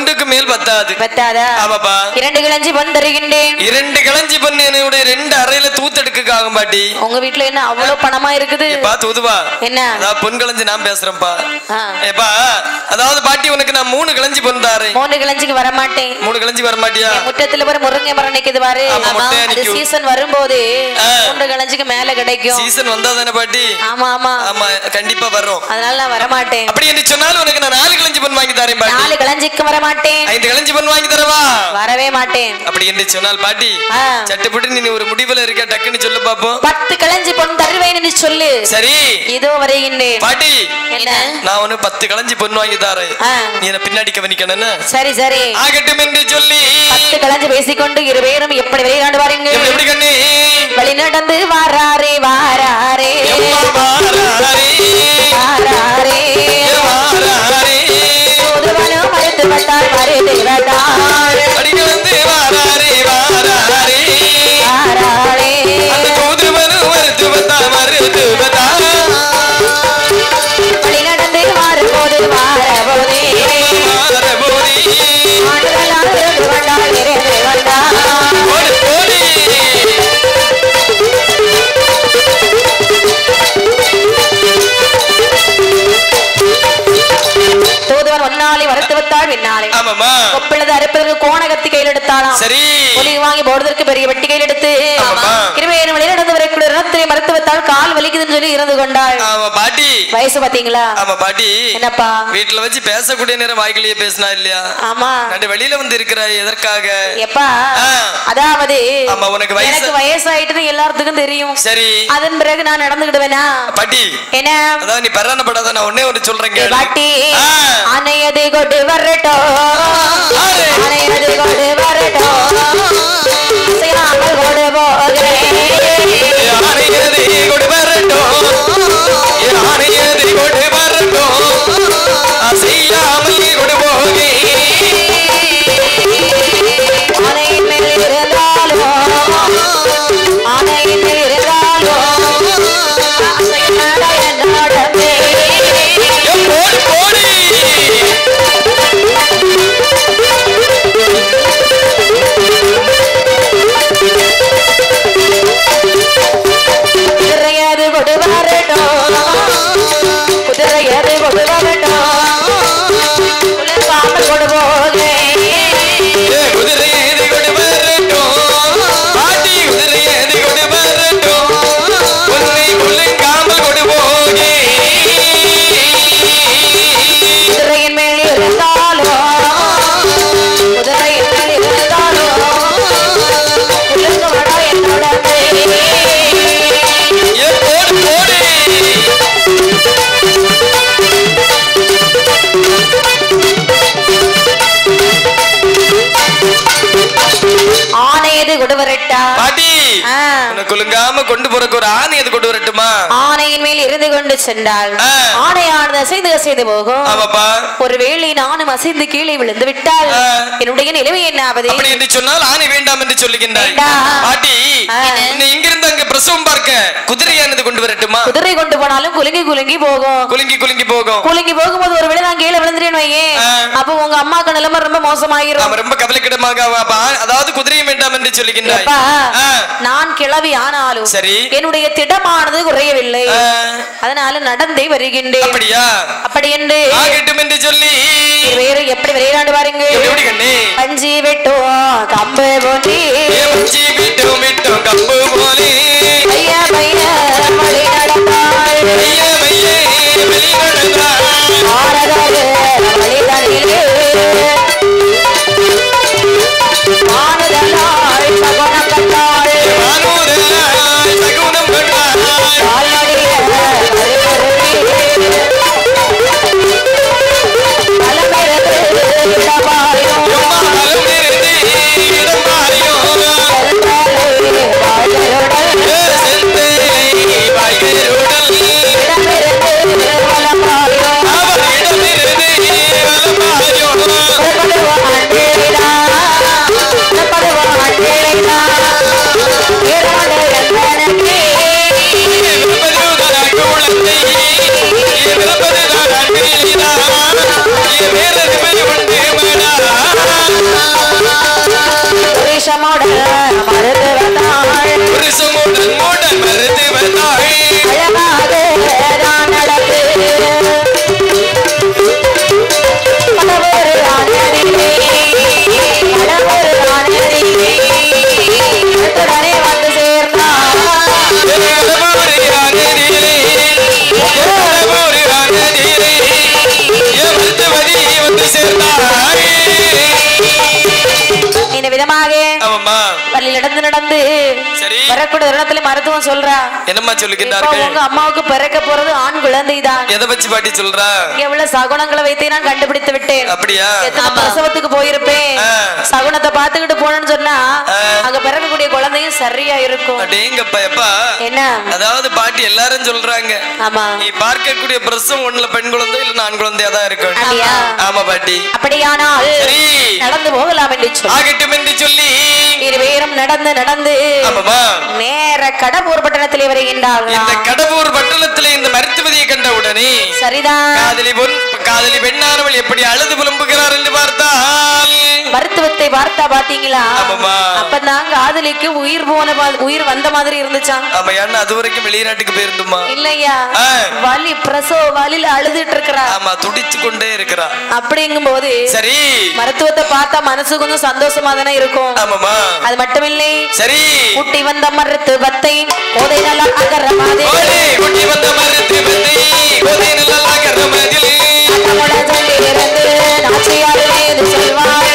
ஒன்றுக்கு மேல் பத்தாது பத்தாதா ஆமாப்பா இரண்டு கிளஞ்சி பொன் தருகின்றேன் இரண்டு கிளஞ்சி பண்ணு என்னுடைய ரெண்டு அறையில தூத்தெடுக்க ஆகும் பாட்டி உங்க வீட்டுல என்ன அவ்வளவு பணமா இருக்குது ஏப்பா தூதுவா என்ன அதாவது பொன் கிளஞ்சி நான் பேசுறேன்ப்பா ஆ. ஏப்பா அதாவது பாட்டி உனக்கு நான் மூணு கிளஞ்சி பொன் தாரேன் மூணு கிளஞ்சிக்கு வர மாட்டேன் மூணு கிளஞ்சி வர மாட்டியா என் முற்றத்துல ஒரு முருங்கை மரம் நிக்குது பாரு ஆமா, மொட்டையா அது நிக்கும். சீசன் வரும்போது ஆ. மூன்று கிளஞ்சிக்கு மேல கிடைக்கும் சீசன் வந்தா தானே பாட்டி ஆமா ஆமா ஆமா கண்டிப்பா வர்றோம் அதனால நான் வர மாட்டேன் அப்படி என்று சொன்னாலும் உனக்கு நான் நாலு கிளஞ்சி பொன் வாங்கி தரேன் பாட்டி நாலு கிளஞ்சிக்கு வர மாட்டேன் ஐந்து கிளஞ்சி பொன் வாங்கி தரவா வரவே மாட்டேன் அப்படி என்று சொன்னால் பாட்டி ஆ. சட்டுப்பட்டு நீ ஒரு முடிவுல இருக்க டக்குன்னு சொல்லு பாப்போம் பத்து கிளஞ்சி பொன் தருவேன் என்று சொல்லு சரி இதோ வருகின்றேன் பாட்டி என்ன நான் ஒண்ணு பத்து கிளஞ்சி பொன் வாங்கி தரேன் ஆ. நீ என்ன பின்னாடி கவனிக்கணும்னு சரி சரி ஆகட்டும் என்று சொல்லி பத்து கிளஞ்சி பேசிக்கொண்டு இருவேரும் எப்படி விளையாண்டு வாருங்க எப்படி எப்படி கண்ணு வழி நடந்து வாராரே வாராரே எம்மா வாராரே, வாராரே ஏ வாராரே, தூதுவனும் மறுத்து வந்தாள் மறுத்து வந்தாள் அடி கலந்து வாராரே, வாராரே. வாராரே அந்த தூதுவனும் மறுத்து வந்தா, மறுத்து வந்தா. வழி நடந்து மாறும்போது மாறபோதே மாறபோதி, ஆண்டுகளால் இருந்து வந்தாள் இருந்து வந்தாள் ஓடி, ஓடி. தூதுவன் ஒன்னாலே மறுத்து வைத்தாள் பின்னாலே ஆமாம்மா. கொப்பிளது அறுப்பதற்கு கோணகத்தி கையில் எடுத்தாளாம் சரி ஒலி வாங்கி போடுவதற்கு பெரிய வெட்டி கையில் எடுத்து ஆமாம்மா. இருவேறு வழி நடந்து வரக்கூடிய ரத்திரை மறுத்து வைத்தால் கால் வலிக்குதுன்னு சொல்லி இருந்து கொண்டாள் ஆமா பாட்டி வயசு பாத்தீங்களா ஆமா பாட்டி என்னப்பா வீட்டுல வச்சு பேசக்கூடிய நேரம் வாய்க்கிலேயே பேசினா இல்லையா ஆமா நடு வெளியில வந்து இருக்கிற எதற்காக எப்பா ஆ. அதாவது ஆமா, உனக்கு வயசு- எனக்கு வயசாயிட்டுன்னு எல்லாத்துக்கும் தெரியும் சரி அதன் பிறகு நான் நடந்துக்கிடுவேனா பாட்டி என்ன அதான் நீ பரானப்படாத நான் ஒன்னே ஒண்ணு சொல்றேன் ஏ கேளு. பாட்டி ஆ. அணையது கொண்டு வரட்டும் ஆறு. அணையது கொண்டு வரட்டும் அசையாமல் கொண்டு போகிறேன் யானையதை கொண்டு வரட்டும் யானையதை கொண்டு வரட்டும் அசையாமல் கொண்டு போகே ஆனையின் மேல் இருந்தாலும் ஆனையின் மேல் இருந்தாலும் அசையாத என்னோடமே. போடி போடி குதிரையது கொண்டு வரட்டும் குதிரையது கொண்டு வரட்டும் உலகாமல் கொண்டு போகிறேன் ஏ குதிரையதை கொண்டு வரட்டும் பாட்டி குதிரையதை கொண்டு வரட்டும் உன்னை குலுங்காமல் கொண்டு போகே குதிரையின் மேல் இருந்தாலும் குதிரையின் மேல் இருந்தாலும் உலக வடா என்னோட ஏ போடி போடி ஆனையது கொண்டு வரட்டா பாட்டி ஆ. உன்னை குலுங்காம கொண்டு போறக்கு ஒரு ஆணை அது கொண்டு வரட்டுமா ஆனையின் மேல் இருந்து கொண்டு சென்றாள் ஆ. ஆனையானது அசைந்து அசைந்து போகும் ஆமாப்பா ஒருவேளை நானும் அசைந்து கீழே விழுந்து விட்டால் ஆ. என்னுடைய நிலைமை என்ன ஆவது அப்படி என்று சொன்னால் ஆணை வேண்டாம் என்று சொல்லுகின்றாய் வேண்டாம். பாட்டி ஆ. நீ இங்கிருந்து அங்க பிரசவம் பார்க்க குதிரையானது கொண்டு வரட்டுமா குதிரை கொண்டு போனாலும் குலுங்கி குலுங்கி போகும் குலுங்கி குலுங்கி போகும் குலுங்கி போகும்போது ஒருவேளை நான் கீழே விழுந்துட்டேன்னு வையேன் ஆ. அப்ப உங்க அம்மாக்கு நிலைமை ரொம்ப மோசமாயிரும் அவன் ரொம்ப கவலைக்கிடமாக அவ- அப்ப ஆ- அதாவது குதிரையும் வேண்டாம் என்று சொல்லுகின்றாய் எப்பா, ஆ. நான் கிளவி ஆனாலும் சரி. என்னுடைய திடமானது குறையவில்லை ஆ. அதனால நடந்தே வருகின்றேன் அப்படியா அப்படி என்று ஆகட்டும் என்று சொல்லி வேறு எப்படி விளையாண்டு பாருங்க எப்படி எப்படி கண்ணே பஞ்சி வெட்டுவோம் கம்பு போட்டி ஏ மச்சி விட்டோம் விட்டோம் கம்பு போலே ஐயா பைய வழி நடந்தாள் ஐயே மையே வெளி நடந்தாய் ஆரதாரு வழிதனிலே ஆனதலாள் சகுனம் கண்டாள் வானூராய் சகுனம் கொண்டாய் கால்நடைய கருவருளி பலமிருந்து இடமாயும் எம்மா அலம் இருந்து இடம் மாறியும் கருத்தாலே வாழ்தலுடன் புருஷமோட மருந்து வந்தாள் புருஷமுடன் மூடன் மருந்து வந்தாள் அழகாக தான் நடந்து பலவொரு ஆனதிலே பலவொரு ஆனதிலே உடனே வந்து சேர்ந்தாள் இந்த விதமாக பள்ளியில் நடந்து நடந்து சரி. வரக்கூடிய இடத்துல மருத்துவம் சொல்றா என்னம்மா இப்போ சொல்லுகின்றார்கள் உங்க அம்மாவுக்கு பிறக்க போறது ஆண் குழந்தைதான் எதை வச்சு பாட்டி சொல்றா எவ்வளவு சகுனங்களை வைத்தே நான் கண்டுபிடித்து விட்டேன் அப்படியா எத்தனை பிரசவத்துக்கு போயிருப்பேன் ஆ. சகுனத்தை பாத்துக்கிட்டு போனேன்னு சொன்னா ஆ. அங்க பிறக்கக்கூடிய குழந்தையும் சரியா இருக்கும் அடேங்கப்பா எப்பா என்ன அதாவது பாட்டி எல்லாரும் சொல்றாங்க ஆமா நீ பார்க்கக்கூடிய பிரசவம் ஒண்ணுல பெண் குழந்தை இல்ல ஆண் குழந்தையா தான் இருக்கும் அப்படியா? ஆமா பாட்டி அப்படியானால் சரி. நடந்து போகலாம் என்று சொல்லி ஆகட்டும் என்று சொல்லி இருவேரும் நடந்து நடந்து ஆமாமா நேர கடம்பூர் பட்டணத்திலே இந்த வருகின்றார்களாம் கடவுர் பட்டணத்துல இந்த மருத்துவதியை கண்ட உடனே சரிதான் காதலி பொன் காதலி பெண்ணானவள் எப்படி அழுது புலம்புகிறார் என்று பார்த்தால் மருத்துவத்தை பார்த்தா பாத்தீங்களா ஆமாம்மா. அப்பதான் காதலிக்கு உயிர் போன மா- உயிர் வந்த மாதிரி இருந்துச்சாம் ஆமா ஏன்னா அது வரைக்கும் வெளிநாட்டுக்கு போயிருந்துமா இல்லையா ஆ. வலி பிரசவ வலியில அழுதுட்டு இருக்கிறா ஆமா துடிச்சு கொண்டே இருக்கிறா அப்படிங்கும் போது சரி மருத்துவத்தை பார்த்தா மனசு கொஞ்சம் சந்தோஷமா தானே இருக்கும் ஆமாமா அது மட்டுமில்லை சரி குட்டி வந்த மருத்துவத்தை கோதை நல்லா அகர மாதிரி ஓடி குட்டி வந்த மருத்துவத்தை கோதை நல்லா கரமதில் நம்மளோட சொல்லி இருந்து நாச்சியார் மீது சொல்வாள்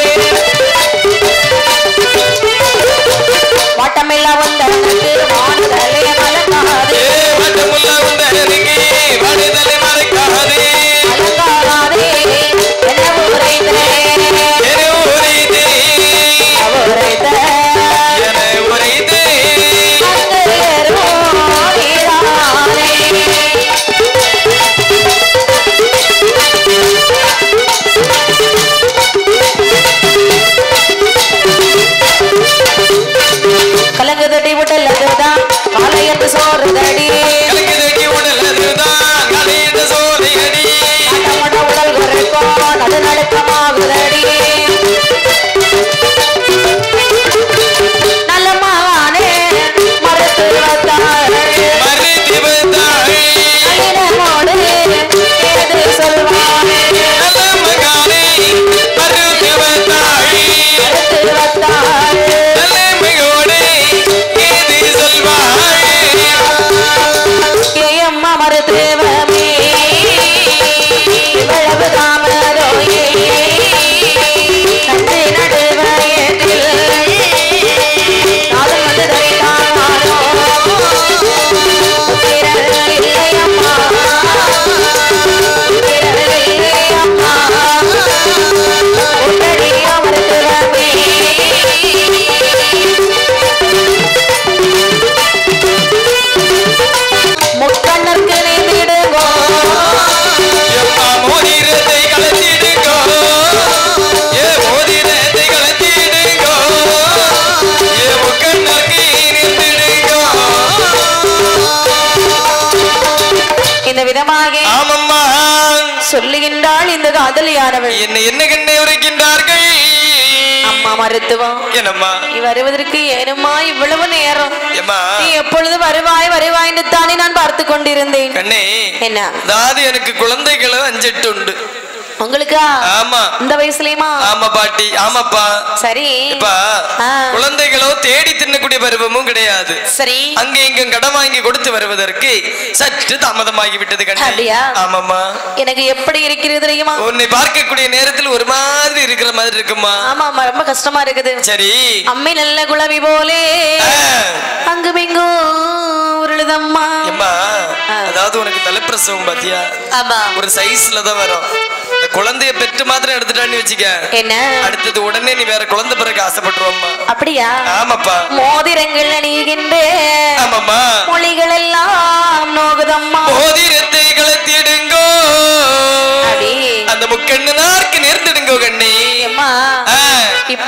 வாட்டமில்லா வந்த வானதலே மலக்காது ஏ வட்டமுள்ள உந்த நெருங்கி வடுதலை மறைக்காதே அலங்காராதே என்ன உரைத்தே என உரைத்தே உரைத்த என உரைத்தே அங்கேயரோ நீரானே கலங்கு தட்டி விட்டல்லதுதான் காலை என்று சோறுதடி கலங்குதடி உடல் அதுதான் கலைந்த சோலையடி நாட்டமட உடல் குறைக்கும் அது நடுக்கமாகுதடி நல்ல மகானே மருத்துவத்தாள் மருத்துவத்தாய் நளினமோடு ஏது சொல்வாள் நல்ல மகானே மருத்துவத்தாய் மருத்துவத்தாள் நல்ல மகோடே ஏது சொல்வாய் ஏயம்மா மருத்துவமே இவ்வளவு தாமரோயே கண்டு நடுவயத்தில் நாதம் வந்து தரித்தானோ உத்திரல் இல்லையம்மா உத்திரல் இல்லையம்மா உடனடியா மருத்துவமே முக்கண்ணற்கு நீந்திடுங்கோ எம்மா மோதிரத்தை கலத்திடுங்கோ ஏ மோதிரத்தை கலத்திடுங்கோ ஏ முக்கண்ணாக்கி நின்றுடுங்கோ இந்த விதமாக ஆமம்மா சொல்லுகின்றாள் இந்த காதலியானவள் என்ன என்ன கண்ணை உரைக்கின்றார்கள் அம்மா மருத்துவம் என்னம்மா நீ வருவதற்கு ஏனுமா இவ்வளவு நேரம் எம்மா நீ எப்பொழுது வருவாய் வருவாய்னு தானே நான் பார்த்து கொண்டிருந்தேன் கண்ணே என்ன அதாவது எனக்கு குழந்தைகளும் அஞ்செட்டு உண்டு உங்களுக்கா ஆமா இந்த வயசுலயுமா ஆமா பாட்டி ஆமாப்பா சரி இப்ப ஆ. குழந்தைகளோ தேடி தின்னக்கூடிய பருவமும் கிடையாது சரி அங்க இங்கும் கடன் வாங்கி கொடுத்து வருவதற்கு சற்று தாமதமாகி விட்டது கண்ணே அப்படியா? ஆமாம்மா எனக்கு எப்படி இருக்கிறது தெரியுமா உன்னை பார்க்கக்கூடிய நேரத்தில் ஒரு மாதிரி இருக்கிற மாதிரி இருக்குமா ஆமா ஆமா ரொம்ப கஷ்டமா இருக்குது சரி அம்மை நல்ல குழவி போலே ஆ. அங்கும் இங்கும் உருளுதம்மா எம்மா ஆ. அதாவது உனக்கு தலைப்பிரசவம் பாத்தியா ஆமா ஒரு சைஸ்ல தான் வரும் இந்த குழந்தைய பெற்று மாத்திரம் எடுத்துட்டான்னு வச்சுக்க என்ன அடுத்தது உடனே நீ வேற குழந்தை பிறகு ஆசைப்பட்டுருவம்மா அப்படியா ஆமாப்பா மோதிரங்கள் அணிகின்ற ஆமாம்மா மொழிகள் எல்லாம் நோகுதம்மா மோதிரத்தை கலத்திடுங்கோ அடி. அந்த முக்கண்ணு நார்க்கு நேர்ந்திடுங்கோ கண்ணே அம்மா ஆ. இப்படியெல்லாம்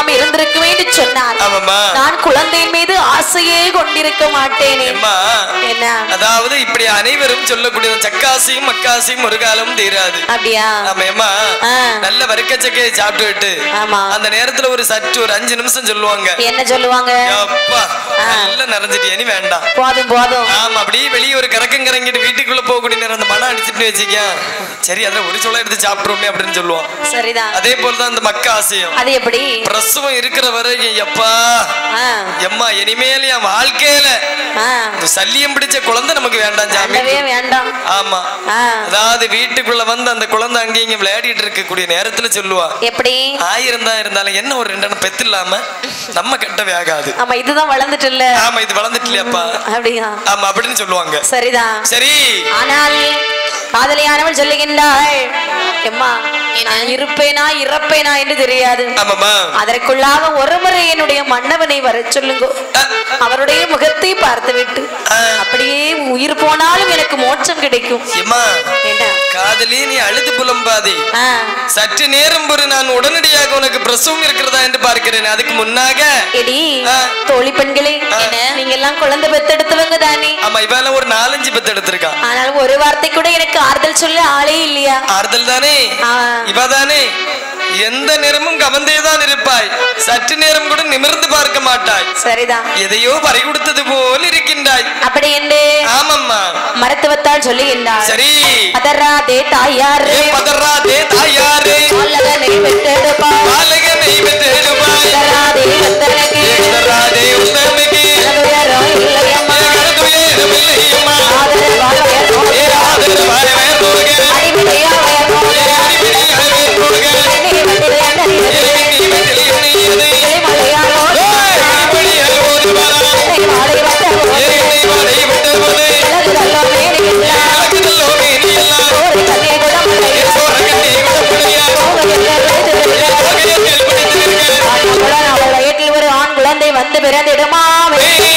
இல்லாம இருந்திருக்குமே என்று சொன்னார் ஆமாம்மா நான் குழந்தையின் மீது ஆசையே கொண்டிருக்க மாட்டேனே அம்மா என்ன அதாவது இப்படி அனைவரும் சொல்லக்கூடிய சக்காசியும் மக்காசியும் ஒரு காலம் தீராது அப்படியா ஆமாம்மா ஆ. நல்ல வறுக்கச்சக்கையை சாப்பிட்டு விட்டு ஆமா அந்த நேரத்துல ஒரு சற்று ஒரு அஞ்சு நிமிஷம் சொல்லுவாங்க என்ன சொல்லுவாங்க அப்பா ஆ. நல்லா நிறைஞ்சிட்டியா நீ வேண்டாம் போதும் போதும் ஆமா அப்படியே வெளியே ஒரு கறக்கம் கறங்கிட்டு வீட்டுக்குள்ள போகக்கூடிய நேரம் அந்த மனம் அடிச்சுட்டு வச்சுக்க சரி அதுல ஒரு சொல்ல எடுத்து சாப்பிட்டுருமே அப்படின்னு சொல்லுவோம் சரிதான் அதே போலதான் அந்த மக்க ஆசையும் அது எப்படி பிரசவம் இருக்கிற வரைக்கும் எப்பா ஆ, எம்மா இனிமேல் என் வாழ்க்கையில ஆ, இந்த சல்லியம் பிடிச்ச குழந்தை நமக்கு வேண்டாம் ஜாமி வேண்டவே வேண்டாம் ஆமா ஆ, அதாவது வீட்டுக்குள்ள வந்து அந்த குழந்தை அங்கேயும் இங்க விளையாடிட்டு இருக்கக்கூடிய நேரத்துல சொல்லுவா எப்படி ஆயிரம் தான் இருந்தாலும் என்ன ஒரு ரெண்டு பெத்து இல்லாம நம்ம கெட்டவே ஆகாது ஆமா இதுதான் வளர்ந்துட்டு இல்ல ஆமா இது வளர்ந்துட்டு இல்லையாப்பா அப்படியா ஆமா அப்படின்னு சொல்லுவாங்க சரிதான் சரி ஆனால் காதலியானவள் சொல்லுகின்றாள் எம்மா நான் இருப்பேனா இறப்பேனா என்று தெரியாது ஆமாமா அதற்குள்ளாக ஒரு முறை என்னுடைய மன்னவனை வர சொல்லுங்க அவருடைய முகத்தை பார்த்துவிட்டு அப்படியே உயிர் போனாலும் எனக்கு மோட்சம் கிடைக்கும் எம்மா என்ன காதலி நீ அழுது புலம்பாதே ஆ, சற்று நேரம் பொறு நான் உடனடியாக உனக்கு பிரசவம் இருக்கிறதா என்று பார்க்கிறேன் அதுக்கு முன்னாக எடி ஆ. தோழி பெண்களே என்ன நீங்க எல்லாம் குழந்தை பெத்தெடுத்தவங்க தானே ஆமா இவெல்லாம் ஒரு நாலஞ்சு பத்து எடுத்திருக்கான் ஆனால் ஒரு வார்த்தை கூட எனக்கு ஆறுதல் சொல்ல ஆளே இல்லையா ஆறுதல் தானே ஆ. இவதானே எந்த நேரமும் கவர்ந்தேதான் இருப்பாய் சற்று நேரம் கூட நிமிர்ந்து பார்க்க மாட்டாய் சரிதான் எதையோ பறி கொடுத்தது போல் இருக்கின்றாய் அப்படி என்று ஆமம்மா மருத்துவத்தால் சொல்லுகின்றார் சரி அதராதே தாயார் ஏ பதறாதே தாயாரே பாலகனை பெற்றெடுப்பார் பாலகனை பெற்றெடுப்பாய் அதராதே பக்தனுக்கு ஏ பதறாதே உத்தமிக்கு அனுயரோ இல்லையம்மா துயரம் இல்லையம்மா ஆதரவாக வேணும். ஏ ஆதரவாய் வேறோக அடிமையா வேணும். ஏ அடிமையாக வேறோக எண்ணி வண்டிலே அண்டறியது. ஏ நீ வெற்றிலை உன்னையது மலையாளோ ஏய் இப்படியாக ஒரு வரா மாலை வந்த ஏ நீ வாடை விட்ட போது உலகுதல்லோ மேனியில்லா. எனக்குதல்லோ மேனி எல்லாம் ஒரு கண்ணே குடமுலை. ஏ சோரக்கண்ணே குடமுடியா போகையிலே விழுதுவிடுக. பகையத்தில் பிடித்திருக்க ஆண்டவன் அவள் வயிற்றில் ஒரு ஆண் குழந்தை வந்து பிறந்திடுமாமே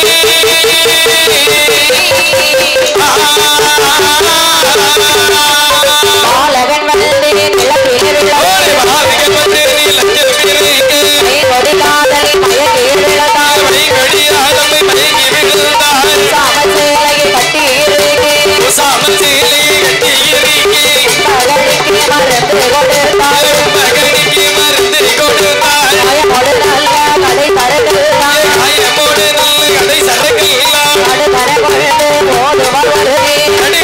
பாலகன் வந்து நிலப்பேருள்ள கொடி காதலி மயக்கேருள்ளதால் சாமச்சேலையை கட்டி ஏறுகே மகளுக்கு மறந்து கொடுத்தாள் பயமோடு நல்ல கதை தருகிறான் கடு கரகொண்டு ஓதுவர் வருகே அந்த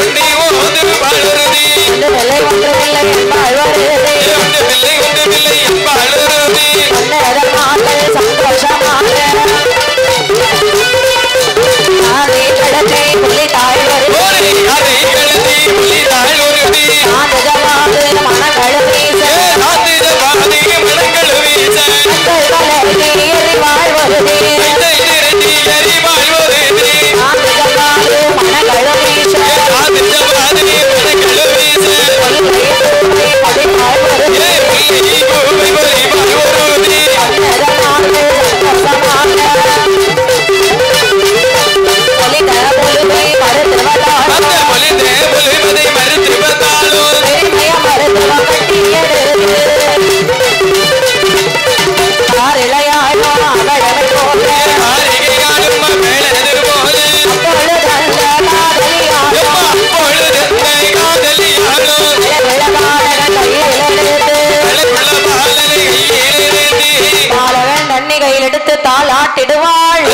நிலை ஒன்றுமில்லை என்பாள் வருகே மன்னரதமாக்கள் சந்தோஷமாக ஆதி கடத்தை புலி தாய் வருகே சாந்தகமாக மனங்கள் வீச மக்கள் வளர்ந்து ஏறி வாழ்வருதே சாந்தகமாக மனங்கள் வீச தண்ணி கையில் எடுத்து தாள் ஆட்டிடுவாள்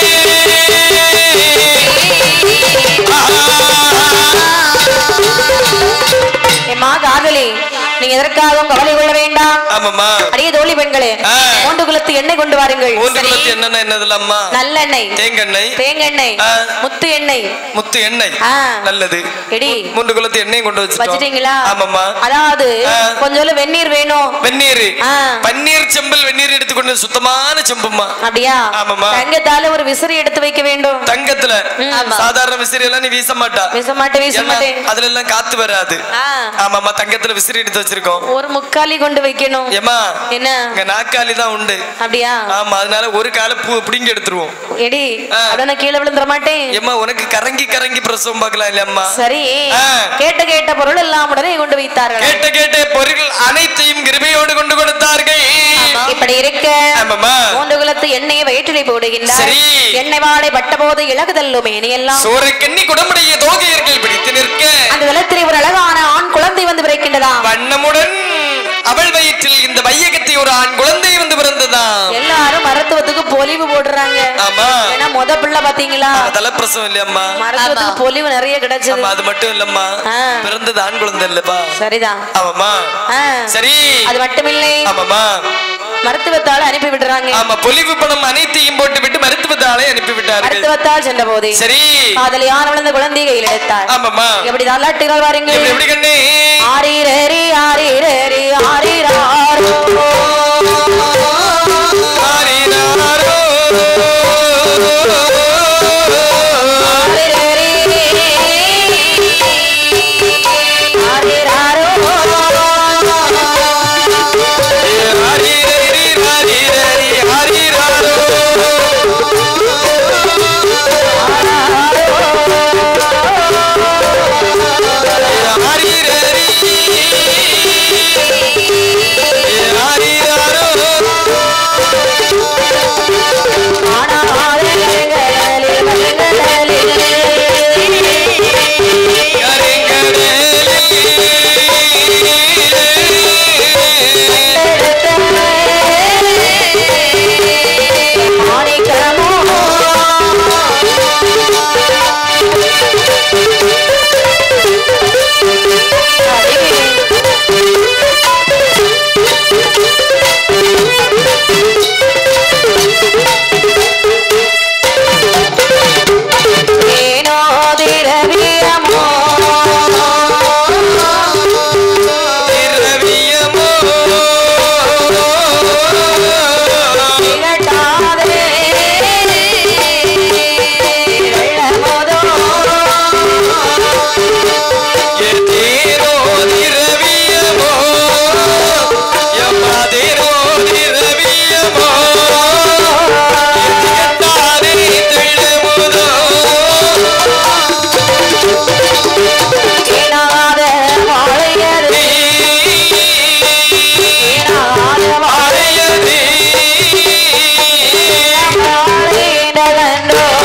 எம்மா காதலி நீங்க எதற்காகவும் கவலை கொள்ள வேண்டாம் ஆமாம்மா அடியே தோழி பெண்களே ஆ. மூன்று குலத்து எண்ணெய் கொண்டு வாருங்கள் மூன்று குலத்து என்னென்ன என்னதுல அம்மா நல்லெண்ணெய் தேங்கெண்ணெய் தேங்கெண்ணெய் ஆ. முத்து எண்ணெய் முத்து எண்ணெய் ஆ. நல்லது எடி மூன்று குலத்து எண்ணெய் கொண்டு வச்சுட்டோம் வச்சிட்டீங்களா ஆமாம்மா அதாவது ஆ. கொஞ்சம் வெந்நீர் வேணும் வெந்நீர் ஆ. பன்னீர் செம்பல் வெந்நீர் எடுத்துக்கொண்டு சுத்தமான செம்புமா அப்படியா ஆமாம்மா. தங்கத்தால ஒரு விசிறி எடுத்து வைக்க வேண்டும் தங்கத்துல ம், ஆமா. சாதாரண விசிறி எல்லாம் நீ வீச மாட்டா வீச மாட்டேன் வீச ஏன்னா, மாட்டேன் அதுல எல்லாம் காத்து வராது ஆ. ஆமாமா தங்கத்துல விசிறி எடுத்து வச்சிருக்கோம் ஒரு முக்காலி கொண்டு வைக்கணும் ஏமா என்ன இங்க நாக்காளி தான் உண்டு அப்படியா ஆமா அதனால ஒரு கால பூ பிடிங்கி எடுத்துருவோம் எடி ஆ. அதான் நான் கீழே விழுந்துட மாட்டேன் ஏம்மா உனக்கு கரங்கி கரங்கி பிரசவம் பார்க்கலாம் இல்லையம்மா சரி ஆ. கேட்ட கேட்ட பொருள் எல்லாம் உடனே கொண்டு வைத்தார்கள் கேட்ட கேட்ட பொருள் அனைத்தையும் கிருபையோடு கொண்டு கொடுத்தார்கள் ஆமா. இப்படி இருக்க ஆமாம்மா மூன்று குலத்து எண்ணெயை வயிற்றிலே போடுகின்றார் சரி. எண்ணெய் வாடை பட்ட போது இலகுதல்லுமே நீ எல்லாம் சோறு கண்ணி குடமுடைய தோகையர்கள் பிடித்து நிற்க அந்த தளத்திலே ஒரு அழகான ஆண் குழந்தை வந்து பிறக்கின்றதா வண்ணமுடன் அவள் வயிற்றில் இந்த வையகத்தை ஒரு ஆண் குழந்தை இருந்து பிறந்ததாம் எல்லாரும் மருத்துவத்துக்கு பொலிவு போடுறாங்க ஆமா ஏன்னா முத பிள்ளை பாத்தீங்களா தலைப்பிரசவம் இல்லையம்மா மருத்துவத்துக்கு பொலிவு நிறைய கிடைச்சது ஆமா அது மட்டும் இல்லம்மா ஆ. பிறந்தது ஆண் குழந்தை இல்லப்பா சரிதான் ஆமாம்மா ஆ. சரி அது மட்டுமில்லை ஆமாம்மா மருத்துவத்தால் அனுப்பி விடுறாங்க ஆமா பொலிவு பணம் அனைத்தையும் போட்டு விட்டு மருத்துவத்தாலே அனுப்பி விட்டார்கள் மருத்துவத்தால் சென்ற போதே சரி காதலியான விழுந்த குழந்தையை கையில் எடுத்தார் ஆமாம்மா எப்படி தாளாட்டுகள் வாருங்கள் எப்படி எப்படி கண்ணே ஆரீரரி ஆரீரரி ஆரீராரோ ஆரினாரோ. ஆரீரரி ஆரீராரோ ஆரிரரி, ஆரிரரி, ஆரிராரோ. ஆரிரரி, ஆரிராரோ. ஏனோ திரவியமோ திரவியமோ. திகட்டாதே வெள்ளமோதோ எத்தீரோ திரவியமோ. எம்மாதீரோ திரவியமோ. எதிகட்டாதே திடுமுதோ. ஏனாத வாழையது ஏனாத ஆரையதே. வாழையிடகன்றோ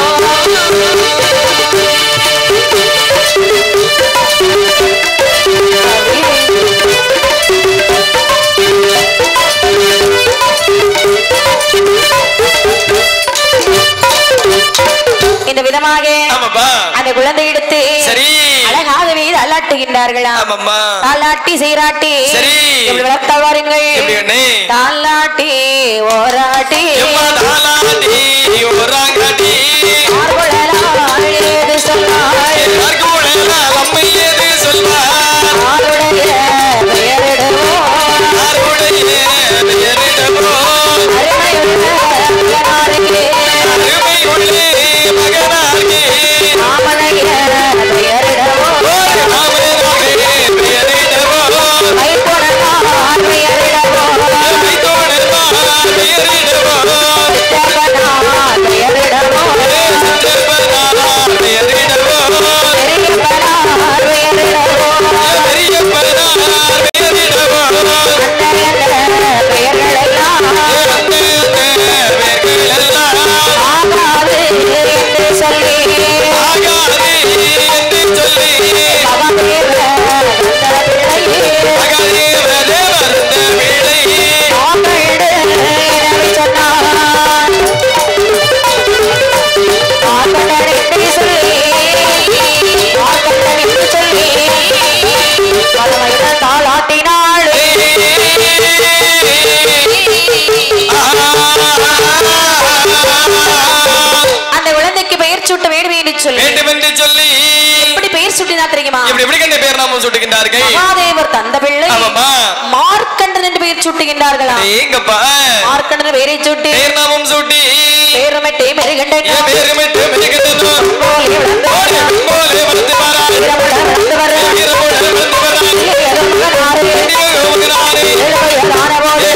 இந்த விதமாக ஆமாப்பா. அந்த குழந்தை எடுத்து சரி. அழகாகவே தாளாட்டுகின்றார்களாம் ஆமாம்மா. தாளாட்டி சீராட்டி சரி. எப்படி வளர்த்தால் வாருங்கள் எப்படி அண்ணே? தாளாட்டி ஓராட்டி எம்மா தாலாடி, ஓராங்காடி. ஆர்வலரால் ஏது சொன்னாள் எல்லாருக்கும் உடனே அம்மை ஏது சொல்வார். ஆளுடைய பெயரிடுவோம் யாருடைய பெயரிடமோ. அருமையுள்ள மகனாருக்கே அருமை உள்ளே மகனாகே. மாமனைய பெயரிடுவோம் ஓர் ராமனாகே பெயரிடமோ. மைப்புடனார் பெயரிடுவோம் மைத்தோழனார் பெயரிடமோ. சித்தப்பனார் பெயரிடுவோம் சிற்றப்பனார் பெயரிடமோ. பெரியப்பனார் பெயரிடுவோம் பெரியப்பனார் பெயரிடமோ. அன்னையல்ல பெயர்களெல்லாம் அந்த பெயர்களெல்லாம் ஆகாது என்று சொல்லி ஆகாதே என்று சொல்லி அவபேர வந்த பிள்ளையே மகனேவரே வந்த வேளை ஆகடு எனவே சொன்னான் ஆகடன் என்று சொல்லி ஆகடன் என்று சொல்லி பலமைத்த தாளாட்டினாள் அந்த குழந்தைக்கு பெயர் சூட்ட வேண்டும் என்று சொல்லி வேண்டும் என்று சொல்லி எப்படி பெயர் சூட்டினா தெரியுமா இப்படி எப்படி கண்ட பேர் நாமம் சுட்டுகின்றார்கள் மகாதேவர் தந்த பிள்ளை ஆமாம்மா மார்க்கண்டன் என்று பெயர் சூட்டுகின்றார்களா ஏங்கப்பா மார்க்கண்டன் பெயரை சூட்டி பேர் நாமம் சூட்டி பேருமெட்டே மெருகண்டன் என் பேரு மிட்டு மிகுந்ததோ போலே விளங்க ஓடி போலே வந்து வரா வீரமுடன் வளர்ந்து வர இரவோடு வந்து வரா இளையரும் மகனாரே, மகனாரே இளமையரானவோடு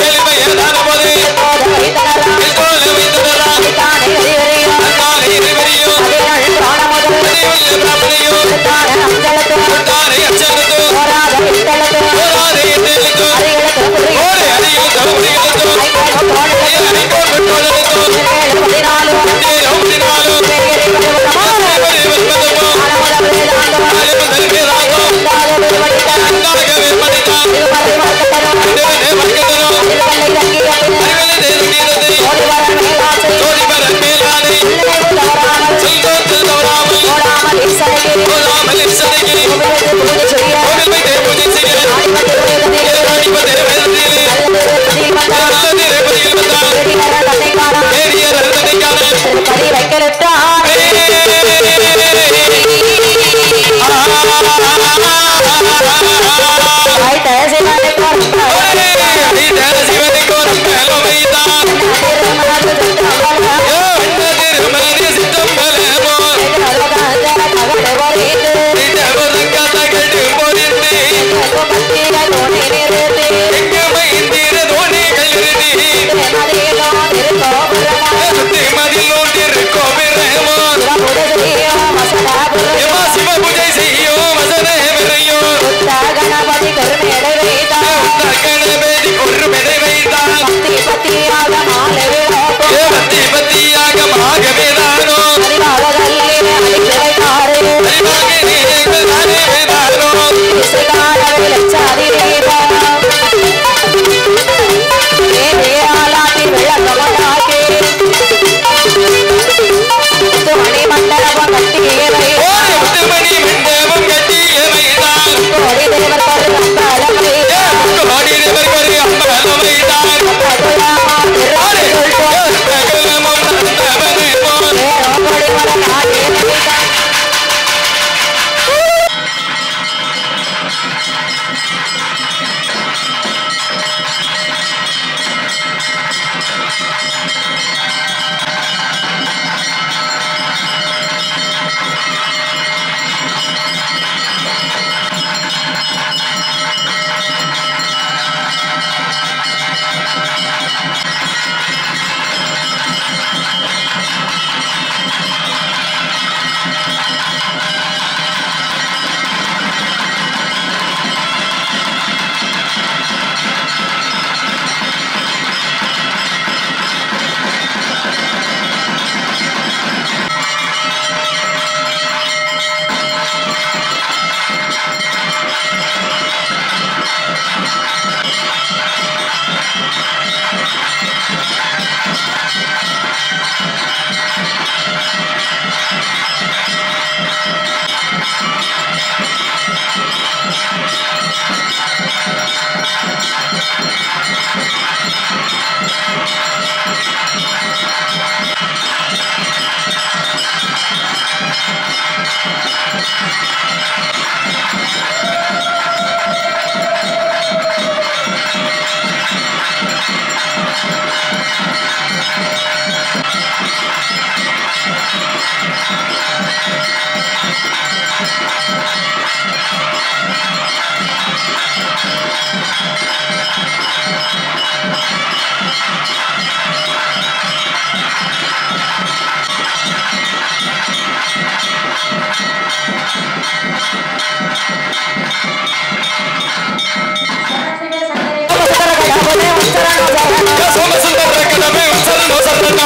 சோமசுந்தர கடமை உச்சரணோ சரணா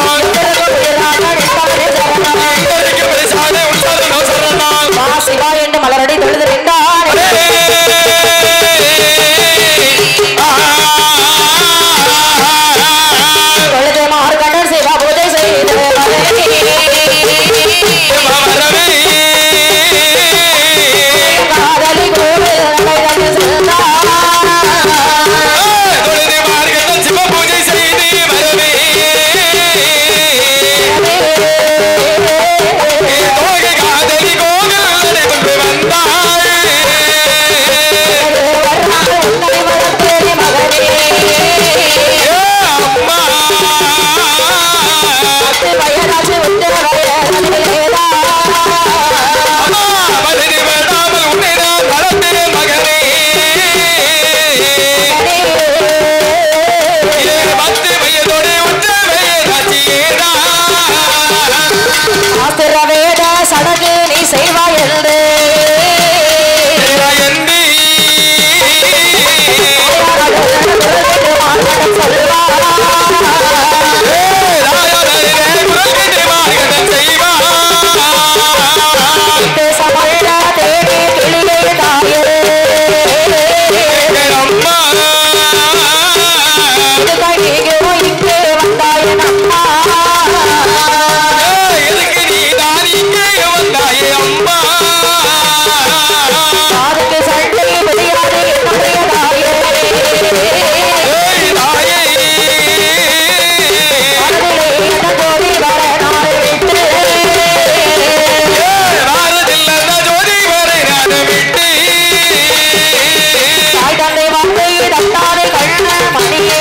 இந்தரிக்கு பரிசாலே உச்சரணோ சரணா சிவா என்று மலரடி தொழுது நின்றார் தொழுது மார்கண்டன் சிவா பூஜை செய்து காதலி கூடு நடைகள் சென்றார் சிவ பூஜை செய்து வரவே தோகை காதலி கோகல் கொண்டு வந்தாள் ஏ அம்மா அம்மா மதிரி வேடாமல் உன்னை நான் வளர்த்தேன் மகனே ஏ பத்து வயதோடு உற்ற வயதாச்சியேடா சடங்கு நீ செய்வாய் என்று எந்தி தாய் தந்தை வந்து தட்டாரை கண்ண மணியே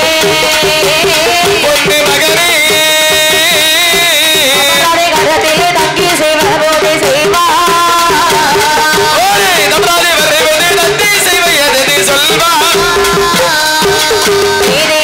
அவரை கரத்திலே தங்கி செய்வ போதை செய்வார் நீதி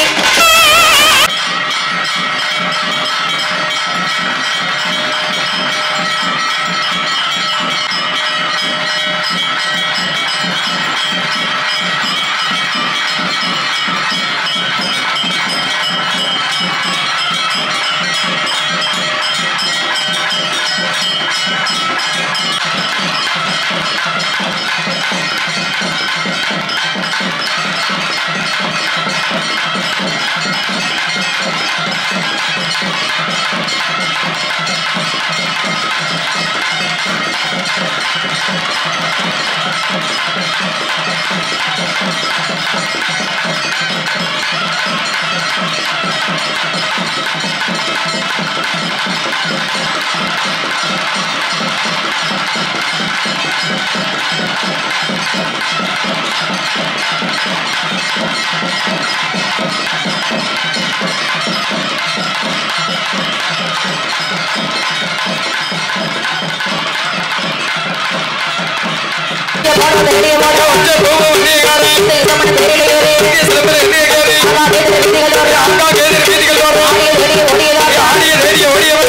போடுவது வெளியே போடுவது திருமணம் தெரியலையே அவா வேதனை விதிகள் வரும் ஆடியில் வெளியே ஓடியதாக